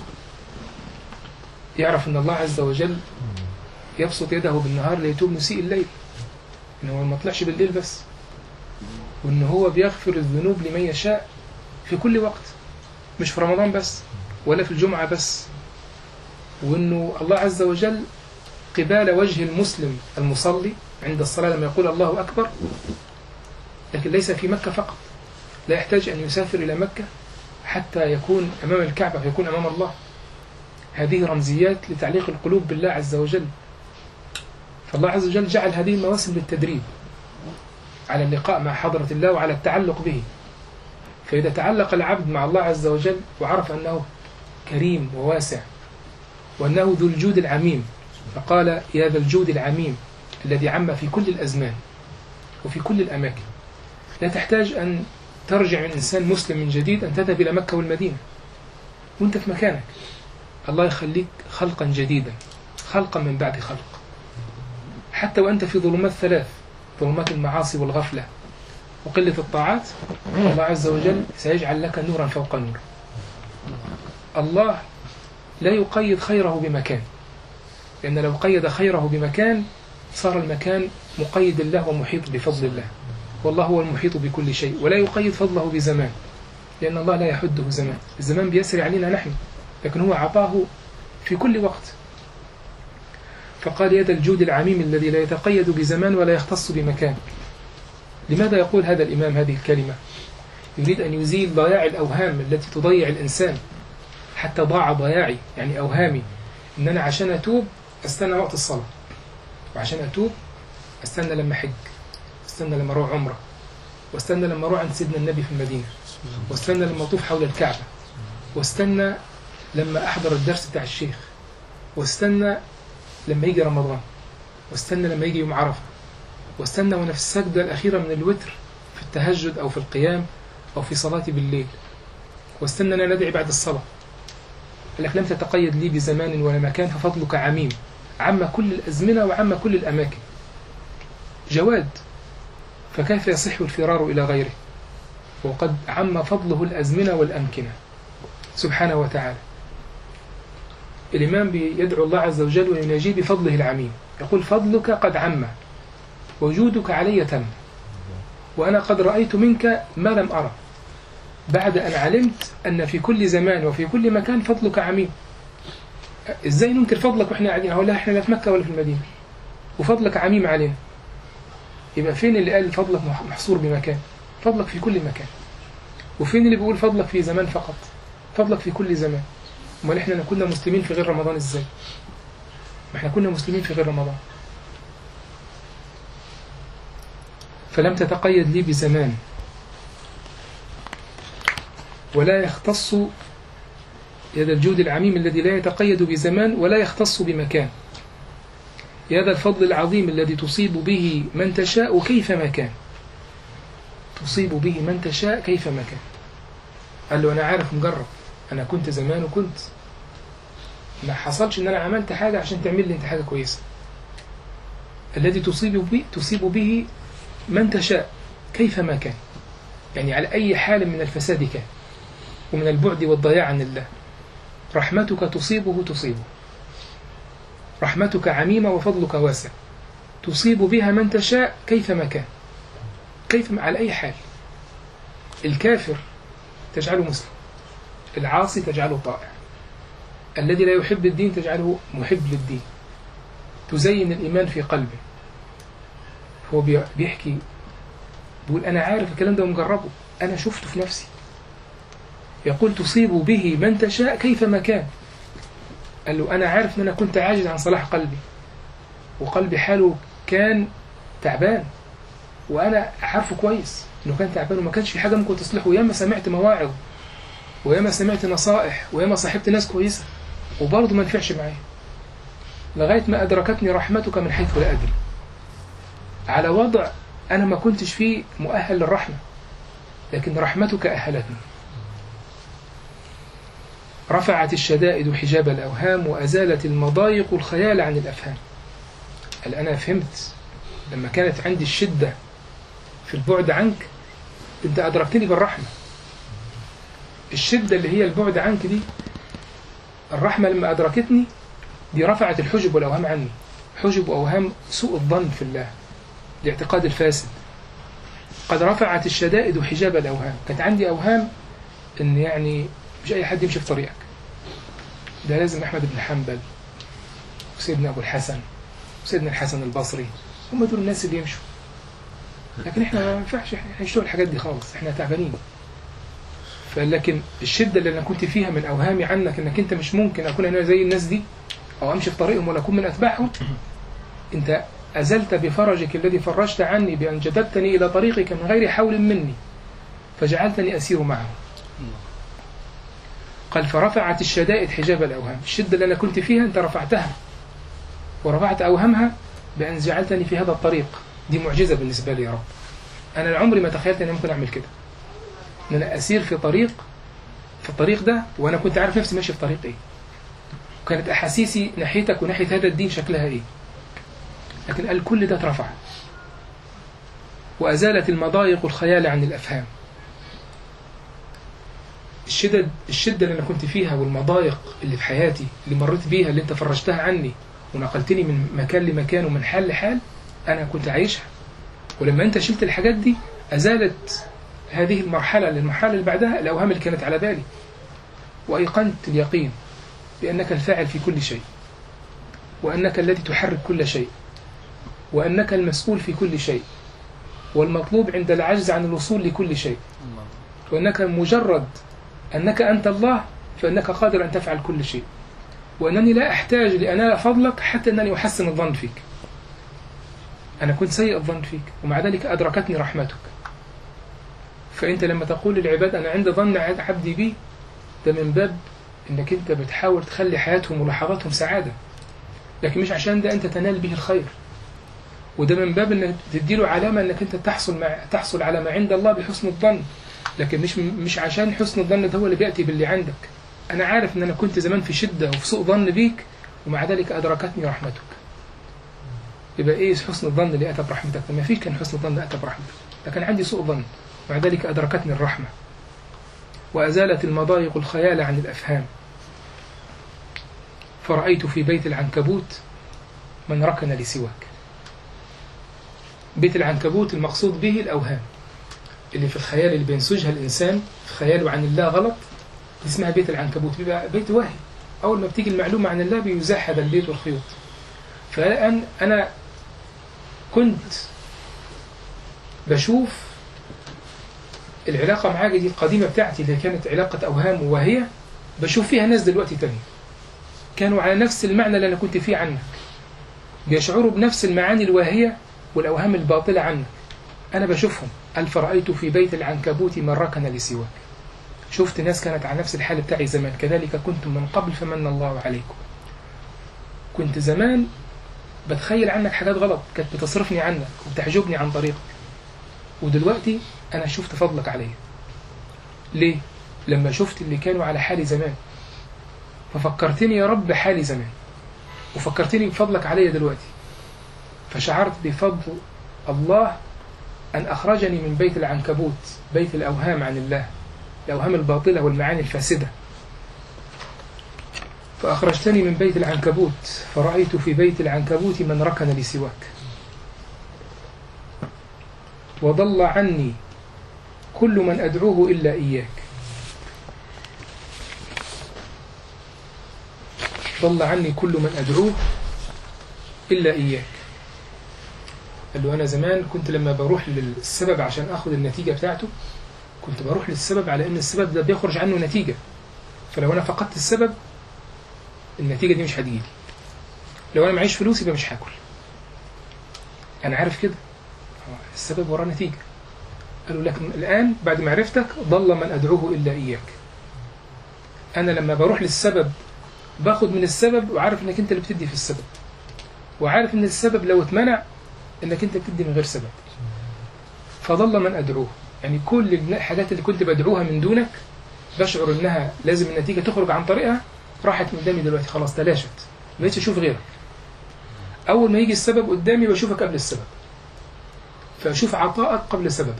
يعرف ان الله عز وجل يبسط يده بالنهار ليتوب مسيء الليل ان هو ما طلعش بالليل بس وان هو بيغفر الذنوب لمن يشاء في كل وقت مش في رمضان بس ولا في الجمعة بس وانه الله عز وجل قبال وجه المسلم المصلي عند الصلاة لما يقول الله أكبر لكن ليس في مكة فقط لا يحتاج أن يسافر إلى مكة حتى يكون أمام الكعبة فيكون أمام الله هذه رمزيات لتعليق القلوب بالله عز وجل فالله عز وجل جعل هذه المواسم للتدريب على اللقاء مع حضرة الله وعلى التعلق به فإذا تعلق العبد مع الله عز وجل وعرف أنه كريم وواسع وأنه ذو الجود العميم فقال يا ذا الجود العميم الذي عم في كل الأزمان وفي كل الأماكن لا تحتاج أن ترجع من إنسان مسلم من جديد أن تذهب إلى مكة والمدينة وأنت في مكانك الله يخليك خلقا جديدا خلقا من بعد خلق حتى وأنت في ظلمات ثلاث ظلمات المعاصي والغفلة وقلة الطاعات الله عز وجل سيجعل لك نورا فوق نور الله لا يقيد خيره بمكان لأن لو قيد خيره بمكان صار المكان مقيد له ومحيط بفضل الله والله هو المحيط بكل شيء ولا يقيد فضله بزمان لأن الله لا يحده زمان الزمان بيسري علينا نحن لكن هو عطاه في كل وقت فقال يد الجود العميم الذي لا يتقيد بزمان ولا يختص بمكان لماذا يقول هذا الإمام هذه الكلمة يريد أن يزيل ضياع الأوهام التي تضيع الإنسان حتى ضاع ضياعي يعني أوهامي إن أنا عشان أتوب أستنى وقت الصلاة وعشان أتوب أستنى لما حج واستنى لما أروح عمرة واستنى لما أروح عند سيدنا النبي في المدينة واستنى لما أطوف حول الكعبة واستنى لما أحضر الدرس بتاع الشيخ واستنى لما يجي رمضان واستنى لما يجي يوم عرفة واستنى وأنا في السجدة الأخيرة من الوتر في التهجد أو في القيام أو في صلاتي بالليل واستنى أن أنا ندعي بعد الصلاة قال لك لم تتقيد لي بزمان ولا مكان ففضلك عميم عم كل الأزمنة وعم كل الأماكن جواد فكيف يصح الفرار إلى غيره وقد عم فضله الأزمنة والأمكنة سبحانه وتعالى الإمام يدعو الله عز وجل ويناجيه بفضله العميم يقول فضلك قد عم وجودك علي تم وأنا قد رأيت منك ما لم أرى بعد أن علمت أن في كل زمان وفي كل مكان فضلك عميم إزاي ننكر فضلك وإحنا قاعدين أقول لا إحنا لا في مكة ولا في المدينة وفضلك عميم علينا يبقى فين اللي قال فضلك محصور بمكان فضلك في كل مكان وفين اللي بيقول فضلك في زمان فقط فضلك في كل زمان امال احنا كنا مسلمين في غير رمضان ازاي ما احنا كنا مسلمين في غير رمضان فلم تتقيد لي بزمان ولا يختص هذا الجود العميم الذي لا يتقيد بزمان ولا يختص بمكان هذا الفضل العظيم الذي تصيب به من تشاء كيفما كان تصيب به من تشاء كيفما كان قال له أنا عارف مجرب أنا كنت زمان وكنت ما حصلش إن أنا عملت حاجة عشان تعمل لي أنت حاجة كويسة الذي تصيب به تصيب به من تشاء كيفما كان يعني على أي حال من الفساد كان ومن البعد والضياع عن الله رحمتك تصيبه تصيبه رحمتك عميمة وفضلك واسع تصيب بها من تشاء كيفما كان كيف على أي حال الكافر تجعله مسلم العاصي تجعله طائع الذي لا يحب الدين تجعله محب للدين تزين الإيمان في قلبه هو بي- بيحكي بيقول أنا عارف الكلام ده ومجربه أنا شفته في نفسي يقول تصيب به من تشاء كيفما كان قال له أنا عارف أن أنا كنت عاجز عن صلاح قلبي وقلبي حاله كان تعبان وأنا عارفه كويس إنه كان تعبان وما كانش في حاجة ممكن تصلحه وياما سمعت مواعظ وياما سمعت نصائح وياما صاحبت ناس كويسة وبرضه ما نفعش معايا لغاية ما أدركتني رحمتك من حيث لا أدري على وضع أنا ما كنتش فيه مؤهل للرحمة لكن رحمتك أهلتني رفعت الشدائد حجاب الأوهام وأزالت المضايق الخيال عن الأفهام قال أنا فهمت لما كانت عندي الشدة في البعد عنك أنت أدركتني بالرحمة الشدة اللي هي البعد عنك دي الرحمة لما أدركتني دي رفعت الحجب والأوهام عني حجب وأوهام سوء الظن في الله الاعتقاد الفاسد قد رفعت الشدائد حجاب الأوهام كانت عندي أوهام إن يعني مش أي حد يمشي في طريقك ده لازم أحمد بن حنبل وسيدنا أبو الحسن وسيدنا الحسن البصري هم دول الناس اللي يمشوا لكن احنا ما ينفعش احنا نشتغل الحاجات دي خالص احنا تعبانين فلكن الشدة اللي أنا كنت فيها من أوهامي عنك إنك أنت مش ممكن أكون أنا زي الناس دي أو أمشي في طريقهم ولا أكون من أتباعهم أنت أزلت بفرجك الذي فرجت عني بأن جذبتني إلى طريقك من غير حول مني فجعلتني أسير معه قال فرفعت الشدائد حجاب الأوهام الشدة اللي أنا كنت فيها أنت رفعتها ورفعت أوهامها بأن جعلتني في هذا الطريق دي معجزة بالنسبة لي يا رب أنا عمري ما تخيلت أني ممكن أعمل كده أن أنا أسير في طريق في الطريق ده وأنا كنت عارف نفسي ماشي في طريق إيه وكانت أحاسيسي ناحيتك وناحية هذا الدين شكلها إيه لكن قال كل ده اترفع وأزالت المضايق الخيال عن الأفهام الشدة الشدة اللي أنا كنت فيها والمضايق اللي في حياتي اللي مريت بيها اللي أنت فرجتها عني ونقلتني من مكان لمكان ومن حال لحال أنا كنت عايشها ولما أنت شلت الحاجات دي أزالت هذه المرحلة للمرحلة اللي بعدها الأوهام اللي كانت على بالي وأيقنت اليقين بأنك الفاعل في كل شيء وأنك الذي تحرك كل شيء وأنك المسؤول في كل شيء والمطلوب عند العجز عن الوصول لكل شيء الله وأنك مجرد أنك أنت الله فإنك قادر أن تفعل كل شيء وأنني لا أحتاج لأنال فضلك حتى أنني أحسن الظن فيك أنا كنت سيء الظن فيك ومع ذلك أدركتني رحمتك فأنت لما تقول للعباد أنا عند ظن عبدي بي ده من باب أنك أنت بتحاول تخلي حياتهم ولحظاتهم سعادة لكن مش عشان ده أنت تنال به الخير وده من باب انك تديله علامه انك انت تحصل مع تحصل على ما عند الله بحسن الظن لكن مش مش عشان حسن الظن ده هو اللي بياتي باللي عندك انا عارف ان انا كنت زمان في شده وفي سوء ظن بيك ومع ذلك ادركتني رحمتك يبقى ايه حسن الظن اللي اتى برحمتك ما فيش كان حسن الظن اتى برحمتك لكن عندي سوء ظن مع ذلك ادركتني الرحمه وازالت المضايق الخيال عن الافهام فرايت في بيت العنكبوت من ركن لسواك بيت العنكبوت المقصود به الأوهام اللي في الخيال اللي بينسجها الإنسان في خياله عن الله غلط دي اسمها بيت العنكبوت بيبقى بيت واهي أول ما بتيجي المعلومة عن الله بيزاح هذا البيت والخيوط فالآن أنا كنت بشوف العلاقة معاك دي القديمة بتاعتي اللي كانت علاقة أوهام وواهية بشوف فيها ناس دلوقتي تاني كانوا على نفس المعنى اللي أنا كنت فيه عنك بيشعروا بنفس المعاني الواهية والأوهام الباطلة عنك أنا بشوفهم قال فرأيت في بيت العنكبوت من ركن لسواك شفت ناس كانت على نفس الحال بتاعي زمان كذلك كنتم من قبل فمن الله عليكم كنت زمان بتخيل عنك حاجات غلط كانت بتصرفني عنك وبتحجبني عن طريقك ودلوقتي أنا شفت فضلك عليا ليه؟ لما شفت اللي كانوا على حالي زمان ففكرتني يا رب بحالي زمان وفكرتني بفضلك عليا دلوقتي فشعرت بفضل الله أن أخرجني من بيت العنكبوت بيت الأوهام عن الله الأوهام الباطلة والمعاني الفاسدة فأخرجتني من بيت العنكبوت فرأيت في بيت العنكبوت من ركن لسواك وضل عني كل من أدعوه إلا إياك ضل عني كل من أدعوه إلا إياك قال له أنا زمان كنت لما بروح للسبب عشان أخذ النتيجة بتاعته كنت بروح للسبب على أن السبب ده بيخرج عنه نتيجة فلو أنا فقدت السبب النتيجة دي مش هتجيلي لو أنا معيش فلوس يبقى مش هاكل أنا عارف كده السبب وراه نتيجة قالوا لكن الآن بعد ما عرفتك ضل من أدعوه إلا إياك أنا لما بروح للسبب باخد من السبب وعارف انك انت اللي بتدي في السبب وعارف ان السبب لو اتمنع انك انت بتدي من غير سبب فضل من ادعوه يعني كل الحاجات اللي كنت بدعوها من دونك بشعر انها لازم النتيجه تخرج عن طريقها راحت من قدامي دلوقتي خلاص تلاشت ما بقتش اشوف غيرك اول ما يجي السبب قدامي بشوفك قبل السبب فاشوف عطائك قبل سببك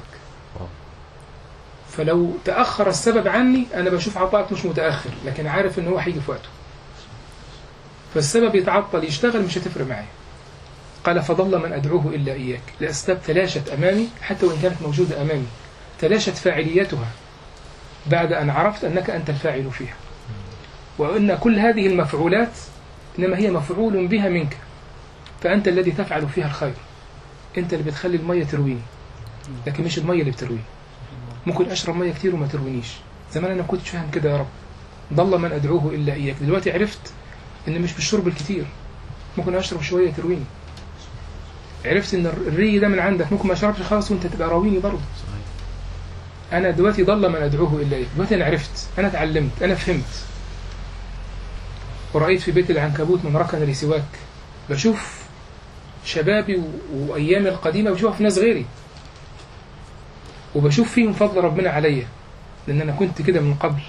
فلو تاخر السبب عني انا بشوف عطائك مش متاخر لكن عارف ان هو هيجي في وقته فالسبب يتعطل يشتغل مش هتفرق معايا قال فضل من أدعوه إلا إياك لأسباب تلاشت أمامي حتى وإن كانت موجودة أمامي تلاشت فاعليتها بعد أن عرفت أنك أنت الفاعل فيها وأن كل هذه المفعولات إنما هي مفعول بها منك فأنت الذي تفعل فيها الخير أنت اللي بتخلي المية ترويني لكن مش المية اللي بترويني ممكن أشرب مية كتير وما تروينيش زمان أنا كنت فاهم كده يا رب ضل من أدعوه إلا إياك دلوقتي عرفت ان مش بالشرب الكتير ممكن اشرب شويه ترويني عرفت ان الري ده من عندك ممكن ما اشربش خالص وانت تبقى راويني برضه انا دلوقتي ضل من ادعوه الا اياك دلوقتي انا عرفت انا اتعلمت انا فهمت ورأيت في بيت العنكبوت من ركن لسواك بشوف شبابي و... وأيامي القديمة بشوفها في ناس غيري وبشوف فيهم فضل ربنا عليا لأن أنا كنت كده من قبل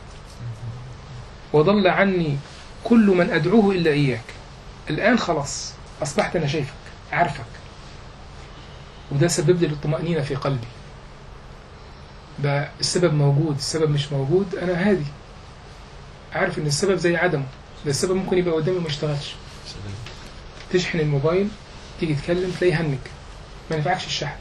وضل عني كل من أدعوه إلا إياك الآن خلاص أصبحت أنا شايفك عارفك وده سبب لي الطمأنينة في قلبي بقى السبب موجود السبب مش موجود أنا هادي عارف إن السبب زي عدمه ده السبب ممكن يبقى قدامي وما يشتغلش تشحن الموبايل تيجي تكلم تلاقيه هنك ما ينفعكش الشحن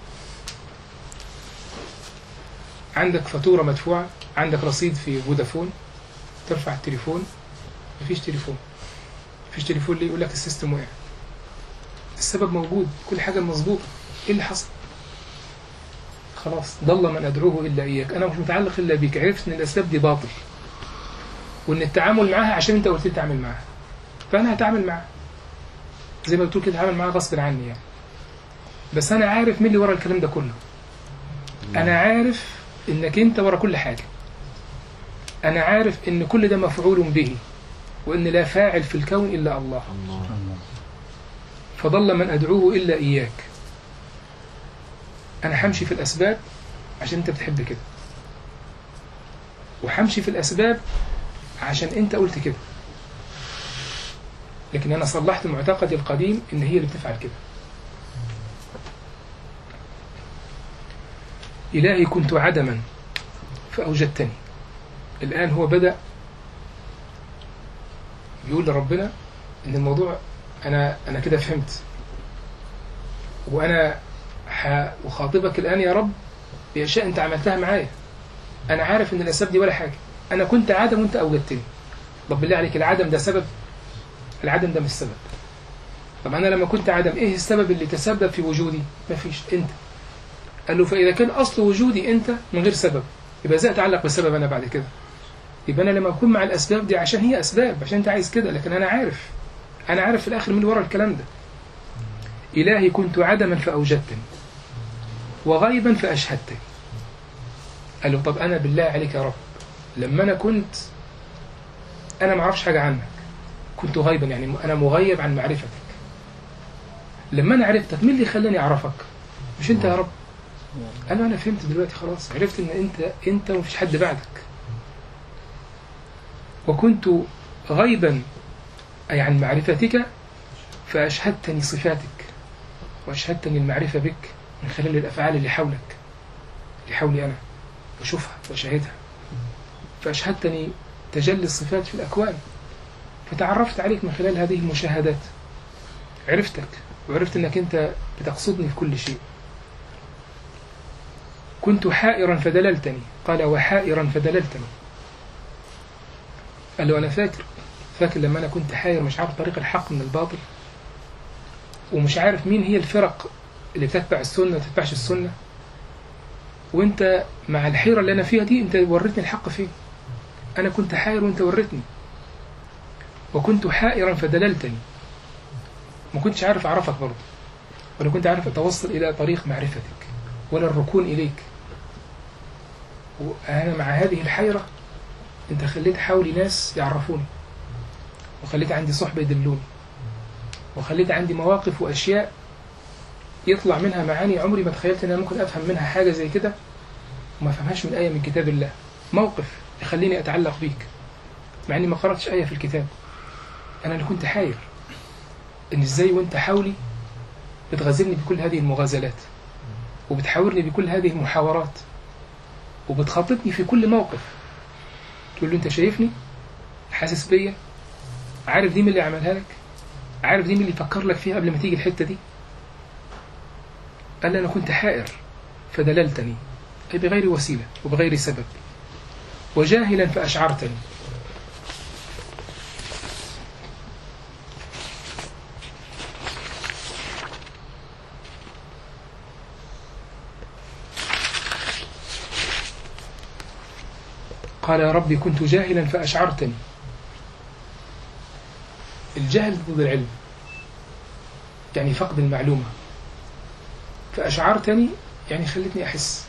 عندك فاتورة مدفوعة عندك رصيد في فودافون ترفع التليفون مفيش تليفون مفيش تليفون ليه يقول لك السيستم وقع السبب موجود كل حاجة مظبوطة ايه اللي حصل خلاص ضل من أدعوه إلا إياك أنا مش متعلق إلا بيك عرفت إن الأسباب دي باطل وإن التعامل معاها عشان أنت قلت لي تعمل معاها فأنا هتعامل معاها زي ما بتقول كده هتعامل معاها غصب عني يعني بس أنا عارف مين اللي ورا الكلام ده كله أنا عارف إنك أنت ورا كل حاجة أنا عارف إن كل ده مفعول به وإن لا فاعل في الكون إلا الله الله فضل من أدعوه إلا إياك أنا همشي في الأسباب عشان أنت بتحب كده وهمشي في الأسباب عشان أنت قلت كده لكن أنا صلحت معتقدي القديم إن هي اللي بتفعل كده إلهي كنت عدما فأوجدتني الآن هو بدأ يقول لربنا إن الموضوع أنا أنا كده فهمت وأنا أخاطبك الآن يا رب بأشياء أنت عملتها معايا أنا عارف إن الأسباب دي ولا حاجة أنا كنت عدم وأنت أوجدتني طب بالله عليك العدم ده سبب العدم ده مش سبب طب أنا لما كنت عدم إيه السبب اللي تسبب في وجودي مفيش أنت قال له فإذا كان أصل وجودي أنت من غير سبب يبقى إزاي أتعلق بالسبب أنا بعد كده يبقى أنا لما أكون مع الأسباب دي عشان هي أسباب عشان أنت عايز كده لكن أنا عارف أنا عارف في الآخر من ورا الكلام ده إلهي كنت عدما فأوجدتني وغيبا فأشهدتني قال له طب أنا بالله عليك يا رب لما أنا كنت أنا ما أعرفش حاجة عنك كنت غيبا يعني أنا مغيب عن معرفتك لما أنا عرفتك مين اللي خلاني أعرفك مش أنت يا رب قال له أنا فهمت دلوقتي خلاص عرفت إن أنت أنت ومفيش حد بعدك وكنت غيبا أي عن معرفتك فأشهدتني صفاتك وأشهدتني المعرفة بك من خلال الأفعال اللي حولك اللي حولي أنا وأشوفها وأشاهدها فأشهدتني تجلي الصفات في الأكوان فتعرفت عليك من خلال هذه المشاهدات عرفتك وعرفت أنك أنت بتقصدني في كل شيء كنت حائرا فدللتني قال وحائرا فدللتني قال له أنا فاكر فاكر لما أنا كنت حائر مش عارف طريق الحق من الباطل ومش عارف مين هي الفرق اللي بتتبع السنة ما تتبعش السنة وانت مع الحيرة اللي أنا فيها دي انت وريتني الحق فيه أنا كنت حائر وانت وريتني وكنت حائرا فدللتني ما كنتش عارف أعرفك برضه ولا كنت عارف أتوصل إلى طريق معرفتك ولا الركون إليك وأنا مع هذه الحيرة أنت خليت حولي ناس يعرفوني وخليت عندي صحبة يدلوني وخليت عندي مواقف وأشياء يطلع منها معاني عمري ما تخيلت أن أنا ممكن أفهم منها حاجة زي كده وما أفهمهاش من آية من كتاب الله موقف يخليني أتعلق بيك مع أني ما قرأتش آية في الكتاب أنا اللي كنت حاير إن إزاي وأنت حولي بتغازلني بكل هذه المغازلات وبتحاورني بكل هذه المحاورات وبتخاطبني في كل موقف تقول له أنت شايفني حاسس بيا عارف دي من اللي عملها لك عارف دي من اللي فكر لك فيها قبل ما تيجي الحتة دي قال لي أنا كنت حائر فدللتني أي بغير وسيلة وبغير سبب وجاهلا فأشعرتني قال يا ربي كنت جاهلا فأشعرتني الجهل ضد العلم يعني فقد المعلومة فأشعرتني يعني خلتني أحس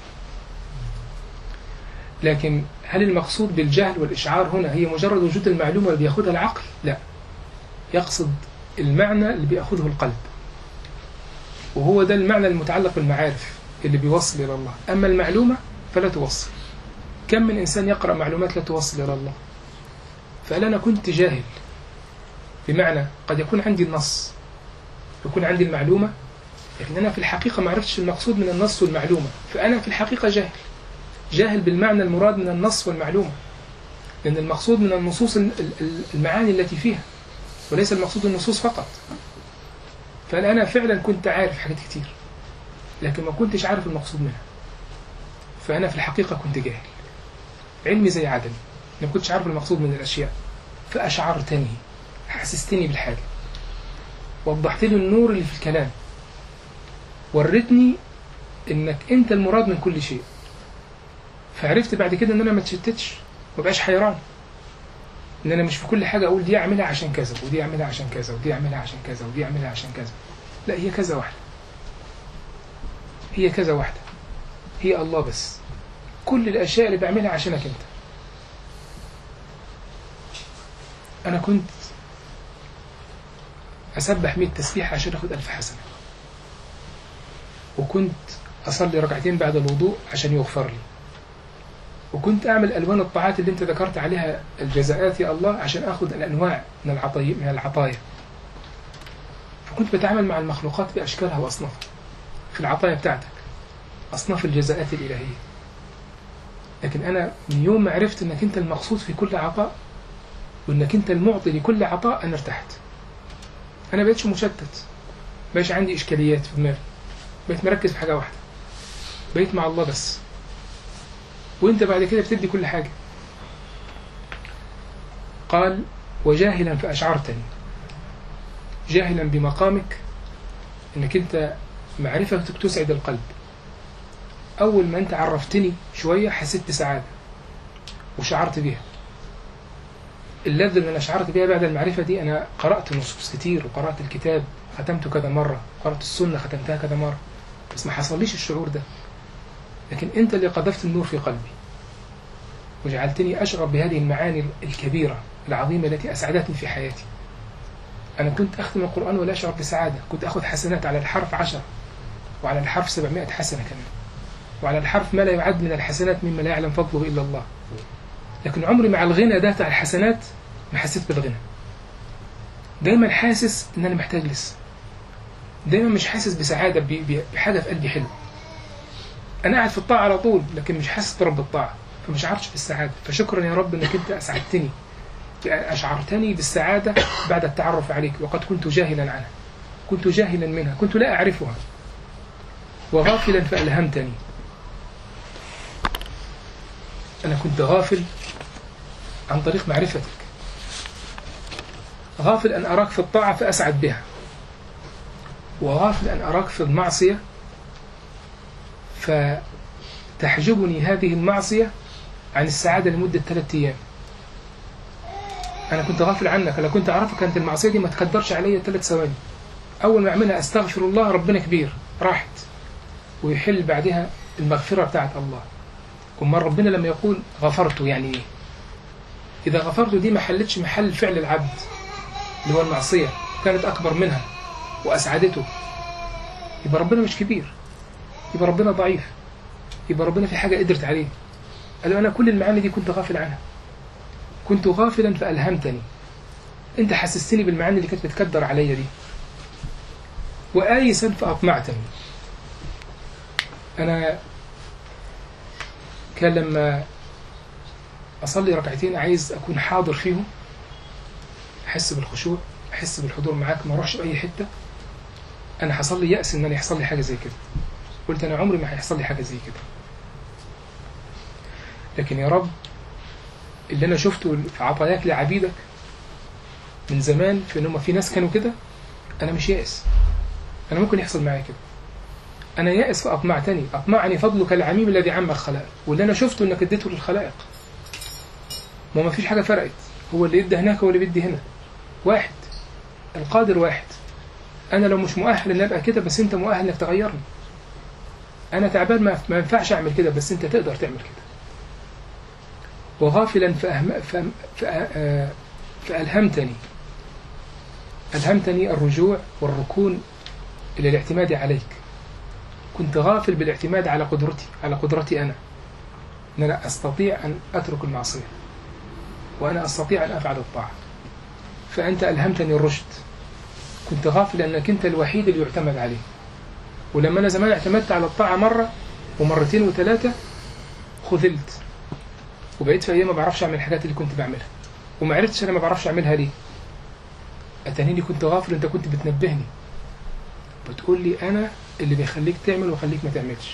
لكن هل المقصود بالجهل والإشعار هنا هي مجرد وجود المعلومة اللي بياخدها العقل؟ لا يقصد المعنى اللي بياخده القلب وهو ده المعنى المتعلق بالمعارف اللي بيوصل إلى الله أما المعلومة فلا توصل كم من إنسان يقرأ معلومات لا توصل إلى الله فقال أنا كنت جاهل بمعنى قد يكون عندي النص يكون عندي المعلومة لكن أنا في الحقيقة ما عرفتش المقصود من النص والمعلومة فأنا في الحقيقة جاهل جاهل بالمعنى المراد من النص والمعلومة لأن المقصود من النصوص المعاني التي فيها وليس المقصود النصوص فقط فأنا فعلا كنت عارف حاجات كتير لكن ما كنتش عارف المقصود منها فأنا في الحقيقة كنت جاهل علمي زي عدمي ما كنتش عارف المقصود من الأشياء فأشعرتني حسستني بالحاجة وضحت لي النور اللي في الكلام وريتني انك انت المراد من كل شيء فعرفت بعد كده ان انا ما اتشتتش ما بقاش حيران ان انا مش في كل حاجه اقول دي اعملها عشان كذا ودي اعملها عشان كذا ودي اعملها عشان كذا ودي اعملها عشان كذا لا هي كذا واحده هي كذا واحده هي الله بس كل الاشياء اللي بعملها عشانك انت انا كنت أسبح 100 تسبيح عشان أخد ألف حسنة وكنت أصلي ركعتين بعد الوضوء عشان يغفر لي وكنت أعمل ألوان الطاعات اللي أنت ذكرت عليها الجزاءات يا الله عشان أخذ الأنواع من العطايا من العطايا فكنت بتعامل مع المخلوقات بأشكالها وأصنافها في العطايا بتاعتك أصناف الجزاءات الإلهية لكن أنا من يوم ما عرفت أنك أنت المقصود في كل عطاء وأنك أنت المعطي لكل عطاء أنا ارتحت انا بقيتش مشتت بقيتش عندي اشكاليات في دماغي بقيت مركز في حاجه واحده بقيت مع الله بس وانت بعد كده بتدي كل حاجه قال وجاهلا فاشعرتني جاهلا بمقامك انك انت معرفتك تسعد القلب اول ما انت عرفتني شويه حسيت بسعاده وشعرت بيها اللذة اللي أنا شعرت بيها بعد المعرفة دي أنا قرأت نصوص كتير وقرأت الكتاب ختمته كذا مرة قرأت السنة ختمتها كذا مرة بس ما حصليش الشعور ده لكن أنت اللي قذفت النور في قلبي وجعلتني أشعر بهذه المعاني الكبيرة العظيمة التي أسعدتني في حياتي أنا كنت أختم القرآن ولا أشعر بسعادة كنت أخذ حسنات على الحرف عشر وعلى الحرف سبعمائة حسنة كمان وعلى الحرف ما لا يعد من الحسنات مما لا يعلم فضله إلا الله لكن عمري مع الغنى ده بتاع الحسنات ما حسيت بالغنى دايما حاسس ان انا محتاج لسه دايما مش حاسس بسعاده ب- ب- بحاجه في قلبي حلو انا قاعد في الطاعه على طول لكن مش حاسس برب الطاعه فما شعرتش بالسعاده فشكرا يا رب انك انت اسعدتني اشعرتني بالسعاده بعد التعرف عليك وقد كنت جاهلا عنها كنت جاهلا منها كنت لا اعرفها وغافلا فالهمتني انا كنت غافل عن طريق معرفتك غافل أن أراك في الطاعة فأسعد بها وغافل أن أراك في المعصية فتحجبني هذه المعصية عن السعادة لمدة ثلاثة أيام أنا كنت غافل عنك لو كنت أعرفك كانت المعصية دي ما تقدرش عليا ثلاث ثواني أول ما أعملها أستغفر الله ربنا كبير راحت ويحل بعدها المغفرة بتاعت الله أما ربنا لما يقول غفرت يعني إيه إذا غفرت دي ما حلتش محل فعل العبد اللي هو المعصية كانت أكبر منها وأسعدته يبقى ربنا مش كبير يبقى ربنا ضعيف يبقى ربنا في حاجة قدرت عليه قال له أنا كل المعاني دي كنت غافل عنها كنت غافلا فألهمتني أنت حسستني بالمعاني اللي كانت بتكدر عليا دي وآيسا فأطمعتني أنا كان لما أصلي ركعتين عايز أكون حاضر فيهم أحس بالخشوع أحس بالحضور معاك ما أروحش بأي حتة أنا حصل لي يأس إن أنا يحصل لي حاجة زي كده قلت أنا عمري ما هيحصل لي حاجة زي كده لكن يا رب اللي أنا شفته في عطاياك لعبيدك من زمان في إن هم في ناس كانوا كده أنا مش يائس أنا ممكن يحصل معايا كده أنا يائس فأطمعتني أطمعني فضلك العميم الذي عمك خلقك واللي أنا شفته إنك اديته للخلائق ما ما فيش حاجة فرقت هو اللي يدي هناك هو اللي بيدي هنا واحد القادر واحد أنا لو مش مؤهل إن أبقى كده بس أنت مؤهل إنك تغيرني أنا تعبان ما ما ينفعش أعمل كده بس أنت تقدر تعمل كده وغافلا فأهم فأم فأ- فألهمتني ألهمتني الرجوع والركون إلى الاعتماد عليك كنت غافل بالاعتماد على قدرتي على قدرتي أنا أن أنا أستطيع أن أترك المعصية وأنا أستطيع أن أفعل الطاعة فأنت ألهمتني الرشد كنت غافل أنك أنت الوحيد اللي يعتمد عليه ولما أنا زمان اعتمدت على الطاعة مرة ومرتين وثلاثة خذلت وبقيت في أيام ما بعرفش أعمل الحاجات اللي كنت بعملها وما عرفتش أنا ما بعرفش أعملها ليه أتانيني كنت غافل أنت كنت بتنبهني بتقول لي أنا اللي بيخليك تعمل وخليك ما تعملش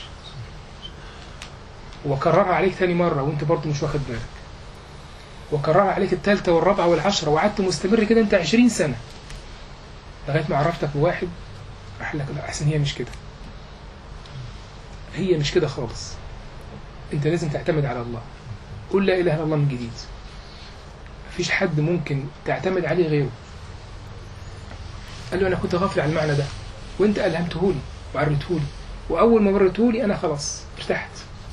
وكررها عليك تاني مرة وانت برضه مش واخد بالك وكررها عليك الثالثة والرابعة والعشرة وقعدت مستمر كده انت عشرين سنة لغاية ما عرفتك بواحد راح لك لا أحسن هي مش كده هي مش كده خالص انت لازم تعتمد على الله قل لا إله إلا الله من جديد مفيش حد ممكن تعتمد عليه غيره قال له أنا كنت غافل على المعنى ده وانت ألهمتهولي وعرفتهولي وأول ما وريتهولي أنا خلاص ارتحت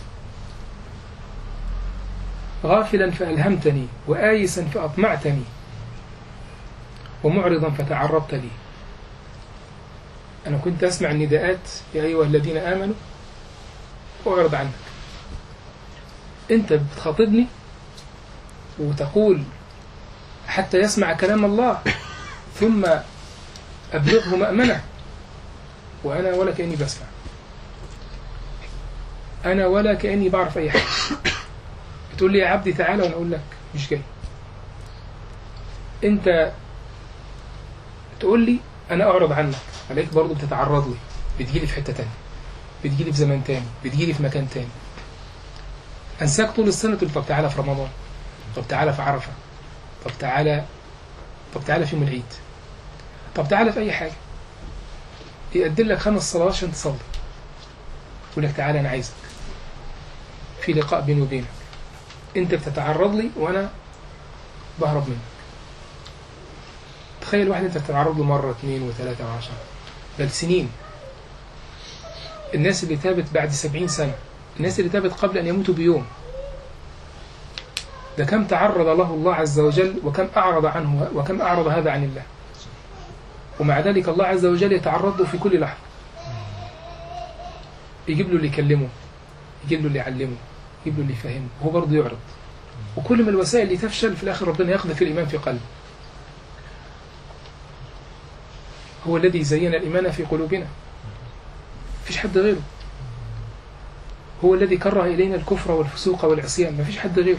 غافلا فألهمتني وآيسا فأطمعتني ومعرضا فتعرضت لي أنا كنت أسمع النداءات يا أيها الذين آمنوا وأعرض عنك أنت بتخاطبني وتقول حتى يسمع كلام الله ثم أبلغه مأمنة وأنا ولا كأني بسمع أنا ولا كأني بعرف أي حاجة بتقول لي يا عبدي تعالى وأنا أقول لك مش جاي أنت تقول لي أنا أعرض عنك عليك برضه بتتعرض لي بتجيلي في حتة تانية بتجيلي في زمان تاني بتجيلي في مكان تاني أنساك طول السنة تقول طب تعالى في رمضان طب تعالى في عرفة طب تعالى طب تعالى في يوم العيد طب تعالى في أي حاجة يقدم لك خمس صلوات عشان تصلي يقول لك تعالى أنا عايزك في لقاء بيني وبينك أنت بتتعرض لي وأنا بهرب منك تخيل واحد أنت بتتعرض له مرة اثنين وثلاثة وعشرة بل سنين الناس اللي تابت بعد سبعين سنة الناس اللي تابت قبل أن يموتوا بيوم ده كم تعرض له الله عز وجل وكم أعرض عنه وكم أعرض هذا عن الله ومع ذلك الله عز وجل يتعرض له في كل لحظة يجيب له اللي يكلمه يجيب له اللي يعلمه يجيب له اللي يفهمه وهو برضه يعرض وكل ما الوسائل اللي تفشل في الآخر ربنا يقذف الإيمان في قلبه هو الذي زين الإيمان في قلوبنا مفيش حد غيره هو الذي كره إلينا الكفر والفسوق والعصيان مفيش حد غيره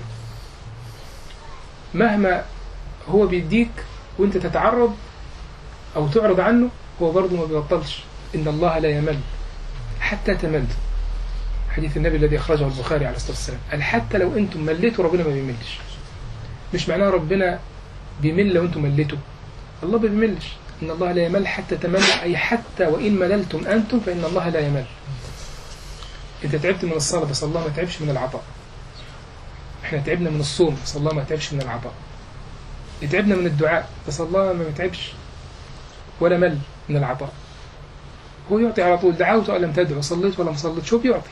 مهما هو بيديك وانت تتعرض أو تعرض عنه هو برضه ما بيبطلش إن الله لا يمل حتى تمل حديث النبي الذي أخرجه البخاري عليه الصلاة والسلام قال حتى لو أنتم مليتوا ربنا ما بيملش مش معناه ربنا بيمل لو أنتم مليتوا الله ما بيملش إن الله لا يمل حتى تملوا أي حتى وإن مللتم أنتم فإن الله لا يمل أنت تعبت من الصلاة بس الله ما تعبش من العطاء احنا تعبنا من الصوم بس الله ما تعبش من العطاء تعبنا من الدعاء بس الله ما تعبش ولا مل من العطاء هو يعطي على طول دعوت أو لم تدعو صليت ولا ما صليت شو بيعطي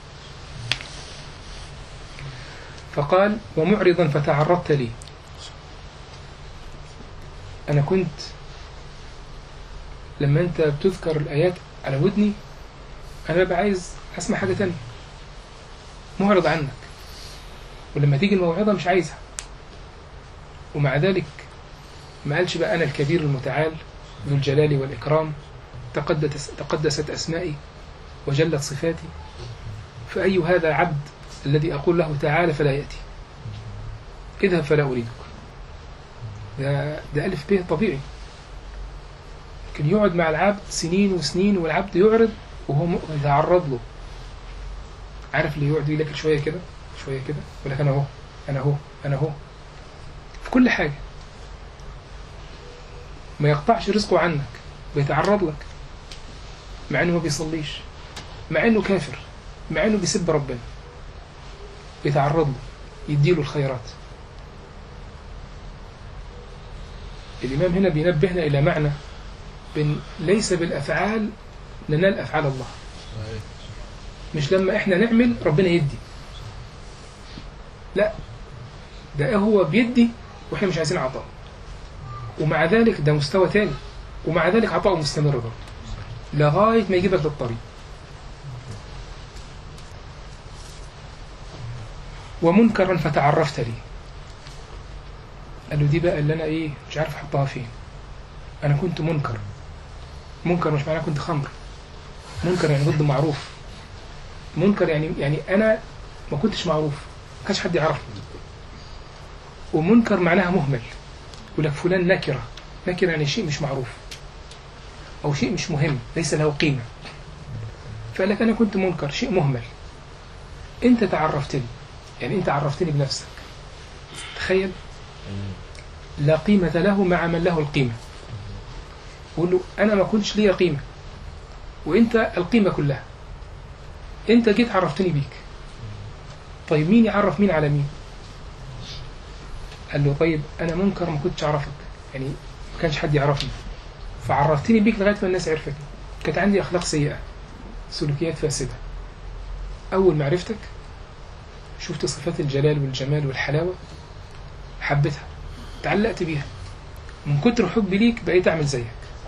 فقال ومعرضا فتعرضت لي أنا كنت لما أنت بتذكر الآيات على ودني أنا ببقى عايز أسمع حاجة تانية معرض عنك ولما تيجي الموعظة مش عايزها ومع ذلك ما قالش بقى أنا الكبير المتعال ذو الجلال والإكرام تقدس تقدست أسمائي وجلت صفاتي فأي هذا عبد الذي أقول له تعالى فلا يأتي اذهب فلا أريدك ده, ده ألف به طبيعي لكن يقعد مع العبد سنين وسنين والعبد يعرض وهو يتعرض له عارف اللي يقعد يقول لك شوية كده شوية كده يقول لك أنا أهو أنا أهو أنا أهو في كل حاجة ما يقطعش رزقه عنك بيتعرض لك مع انه ما بيصليش مع انه كافر مع انه بيسب ربنا بيتعرض له يديله الخيرات الإمام هنا بينبهنا إلى معنى بن ليس بالأفعال ننال أفعال الله مش لما إحنا نعمل ربنا يدي لا ده هو بيدي وإحنا مش عايزين عطاء ومع ذلك ده مستوى تاني ومع ذلك عطاءه مستمر برضه لغاية ما يجيبك للطريق ومنكرا فتعرفت لي قال له دي بقى اللي انا ايه مش عارف احطها فين انا كنت منكر منكر مش معناه كنت خمر منكر يعني ضد معروف منكر يعني يعني انا ما كنتش معروف ما كانش حد يعرفني ومنكر معناها مهمل يقول لك فلان نكره نكره يعني شيء مش معروف او شيء مش مهم ليس له قيمه فقال لك انا كنت منكر شيء مهمل انت تعرفتني يعني انت عرفتني بنفسك تخيل لا قيمة له مع من له القيمة قول له أنا ما كنتش ليا قيمة وأنت القيمة كلها أنت جيت عرفتني بيك طيب مين يعرف مين على مين قال له طيب أنا منكر ما كنتش أعرفك يعني ما كانش حد يعرفني فعرفتني بيك لغاية ما الناس عرفتني كانت عندي أخلاق سيئة سلوكيات فاسدة أول ما عرفتك شفت صفات الجلال والجمال والحلاوة حبيتها تعلقت بيها من كتر حبي ليك بقيت أعمل زيك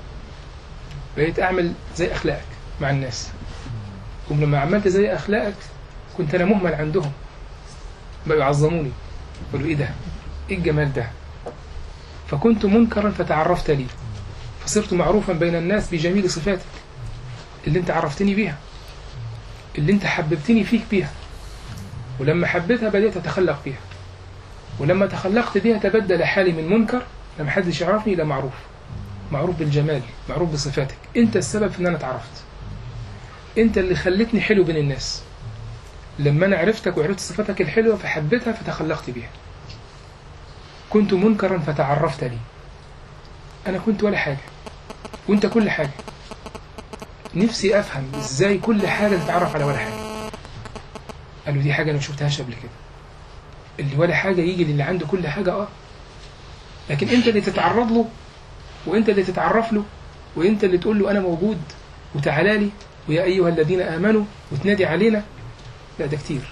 بقيت أعمل زي أخلاقك مع الناس ولما عملت زي أخلاقك كنت أنا مهمل عندهم بقوا يعظموني يقولوا إيه ده إيه الجمال ده فكنت منكرا فتعرفت لي فصرت معروفا بين الناس بجميل صفاتك اللي انت عرفتني بيها اللي انت حببتني فيك بيها ولما حبيتها بدأت أتخلق بيها ولما تخلقت بيها تبدل حالي من منكر لما حدش يعرفني إلى معروف معروف بالجمال معروف بصفاتك أنت السبب في أن أنا اتعرفت أنت اللي خلتني حلو بين الناس لما أنا عرفتك وعرفت صفاتك الحلوة فحبيتها فتخلقت بيها كنت منكرا فتعرفت لي أنا كنت ولا حاجة وأنت كل حاجة نفسي أفهم إزاي كل حاجة تتعرف على ولا حاجة قالوا دي حاجة أنا ما شفتهاش قبل كده اللي ولا حاجة يجي للي عنده كل حاجة اه لكن انت اللي تتعرض له وانت اللي تتعرف له وانت اللي تقول له انا موجود وتعالى لي ويا ايها الذين امنوا وتنادي علينا لا ده كتير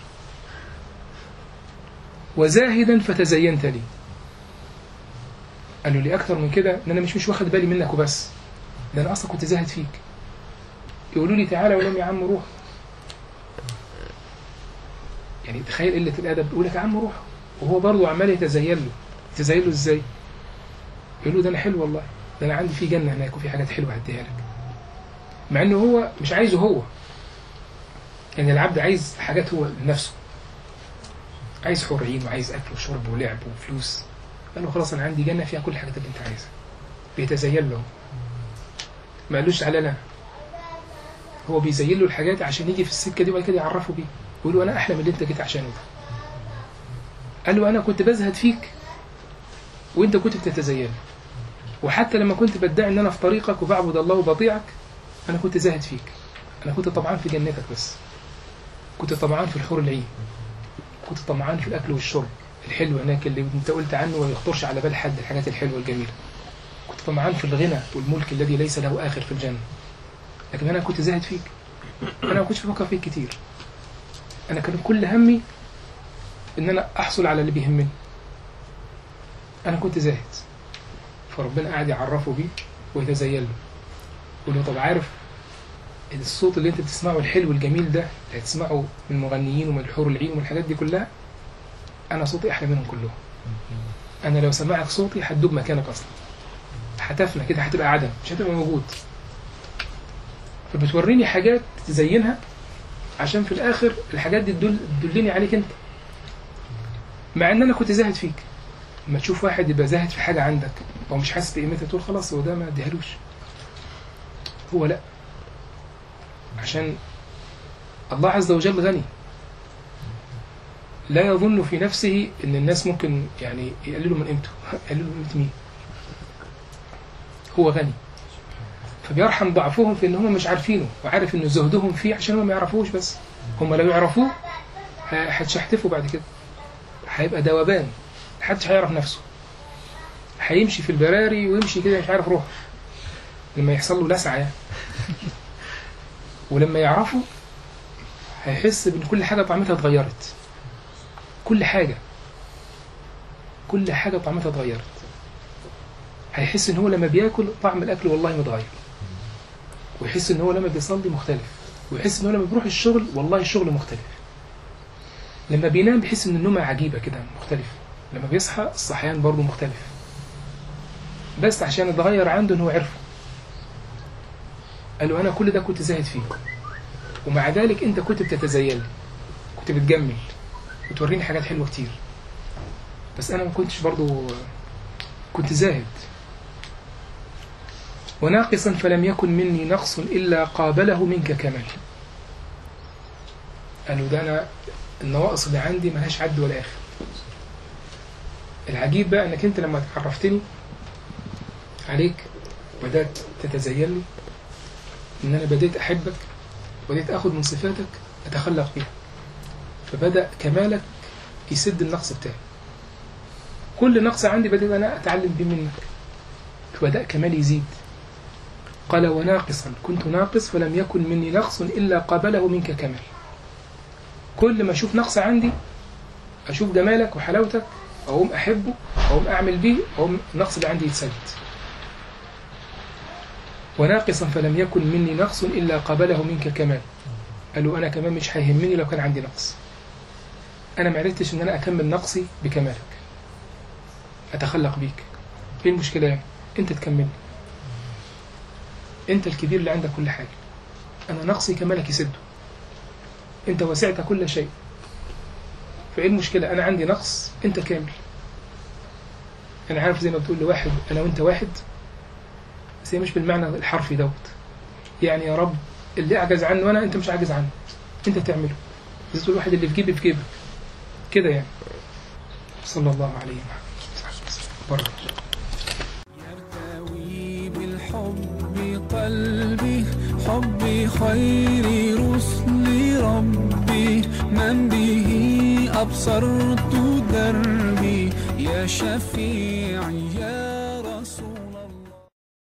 وزاهدا فتزينت لي قالوا لي اكتر من كده ان انا مش مش واخد بالي منك وبس ده انا اصلا كنت زاهد فيك يقولوا لي تعالى ولم يا عم روح يعني تخيل قله الادب يقول لك يا عم روح وهو برضه عمال يتزين له يتزين له ازاي يقول له ده انا حلو والله ده انا عندي في جنه هناك وفي حاجات حلوه هديها لك مع انه هو مش عايزه هو يعني العبد عايز حاجات هو لنفسه عايز حوريين وعايز اكل وشرب ولعب وفلوس قال له خلاص انا عندي جنه فيها كل الحاجات اللي انت عايزها بيتزين له ما قالوش تعالى انا هو بيزين له الحاجات عشان يجي في السكه دي وبعد كده يعرفه بيه يقول له انا احلى من اللي انت جيت عشانه ده قال له انا كنت بزهد فيك وانت كنت بتتزين وحتى لما كنت بدعي ان انا في طريقك وبعبد الله وبطيعك انا كنت زاهد فيك انا كنت طمعان في جنتك بس كنت طمعان في الحور العين كنت طمعان في الاكل والشرب الحلو هناك اللي انت قلت عنه وما يخطرش على بال حد الحاجات الحلوه الجميله كنت طمعان في الغنى والملك الذي ليس له اخر في الجنه لكن انا كنت زاهد فيك انا ما كنتش بفكر فيك كتير انا كان كل همي ان انا احصل على اللي بيهمني انا كنت زاهد فربنا قاعد يعرفه بيه ويتزين له يقول له طب عارف الصوت اللي انت بتسمعه الحلو الجميل ده اللي هتسمعه من المغنيين ومن الحور العين ومن الحاجات دي كلها انا صوتي احلى منهم كلهم انا لو سمعت صوتي هتدوب مكانك اصلا هتفنى كده هتبقى عدم مش هتبقى موجود فبتوريني حاجات تزينها عشان في الاخر الحاجات دي تدل تدلني عليك انت مع ان انا كنت زاهد فيك لما تشوف واحد يبقى زاهد في حاجه عندك او مش حاسس بقيمتها تقول خلاص هو ده ما اديهالوش هو لا عشان الله عز وجل غني لا يظن في نفسه ان الناس ممكن يعني يقللوا من قيمته يقللوا من قيمه مين هو غني فبيرحم ضعفهم في ان هم مش عارفينه وعارف ان زهدهم فيه عشان هم ما يعرفوش بس هم لو يعرفوه ه- هتشحتفوا بعد كده هيبقى دوبان محدش هيعرف نفسه هيمشي في البراري ويمشي كده مش عارف روح لما يحصل له لسعة يعني. ولما يعرفه هيحس بان كل حاجة طعمتها اتغيرت كل حاجة كل حاجة طعمتها اتغيرت هيحس ان هو لما بياكل طعم الاكل والله متغير ويحس ان هو لما بيصلي مختلف ويحس ان هو لما بيروح الشغل والله الشغل مختلف لما بينام بيحس ان النومة عجيبة كده مختلفة لما بيصحى الصحيان برضه مختلف بس عشان اتغير عنده ان هو عرفه قال له انا كل ده كنت زاهد فيه ومع ذلك انت كنت بتتزين لي كنت بتجمل وتوريني حاجات حلوه كتير بس انا ما كنتش برضو كنت زاهد وناقصا فلم يكن مني نقص الا قابله منك كمال قالوا ده انا النواقص اللي عندي ملهاش عد ولا اخر العجيب بقى انك انت لما عرفتني عليك بدات تتزين لي ان انا بديت احبك بديت اخد من صفاتك اتخلق بيها فبدا كمالك يسد النقص بتاعي كل نقص عندي بدأت أنا أتعلم بيه منك فبدأ كمالي يزيد قال وناقصا كنت ناقص فلم يكن مني نقص إلا قابله منك كمال كل ما أشوف نقص عندي أشوف جمالك وحلاوتك أقوم أحبه أقوم أعمل بيه أقوم النقص اللي عندي يتسد وناقصا فلم يكن مني نقص إلا قابله منك كمال قالوا أنا كمان مش هيهمني لو كان عندي نقص أنا معرفتش إن أنا أكمل نقصي بكمالك أتخلق بيك إيه المشكلة يعني أنت تكمل أنت الكبير اللي عندك كل حاجة أنا نقصي كمالك يسده أنت وسعت كل شيء فإيه المشكلة أنا عندي نقص أنت كامل أنا عارف زي ما بتقول لواحد أنا وأنت واحد بس هي مش بالمعنى الحرفي دوت يعني يا رب اللي أعجز عنه أنا أنت مش عاجز عنه أنت تعمله زي تقول الواحد اللي في جيبي في جيبك كده يعني صلى الله عليه وسلم بارك يرتوي بالحب قلبي حب خير رسل ربي من به أبصرت دربي يا شفيعي يا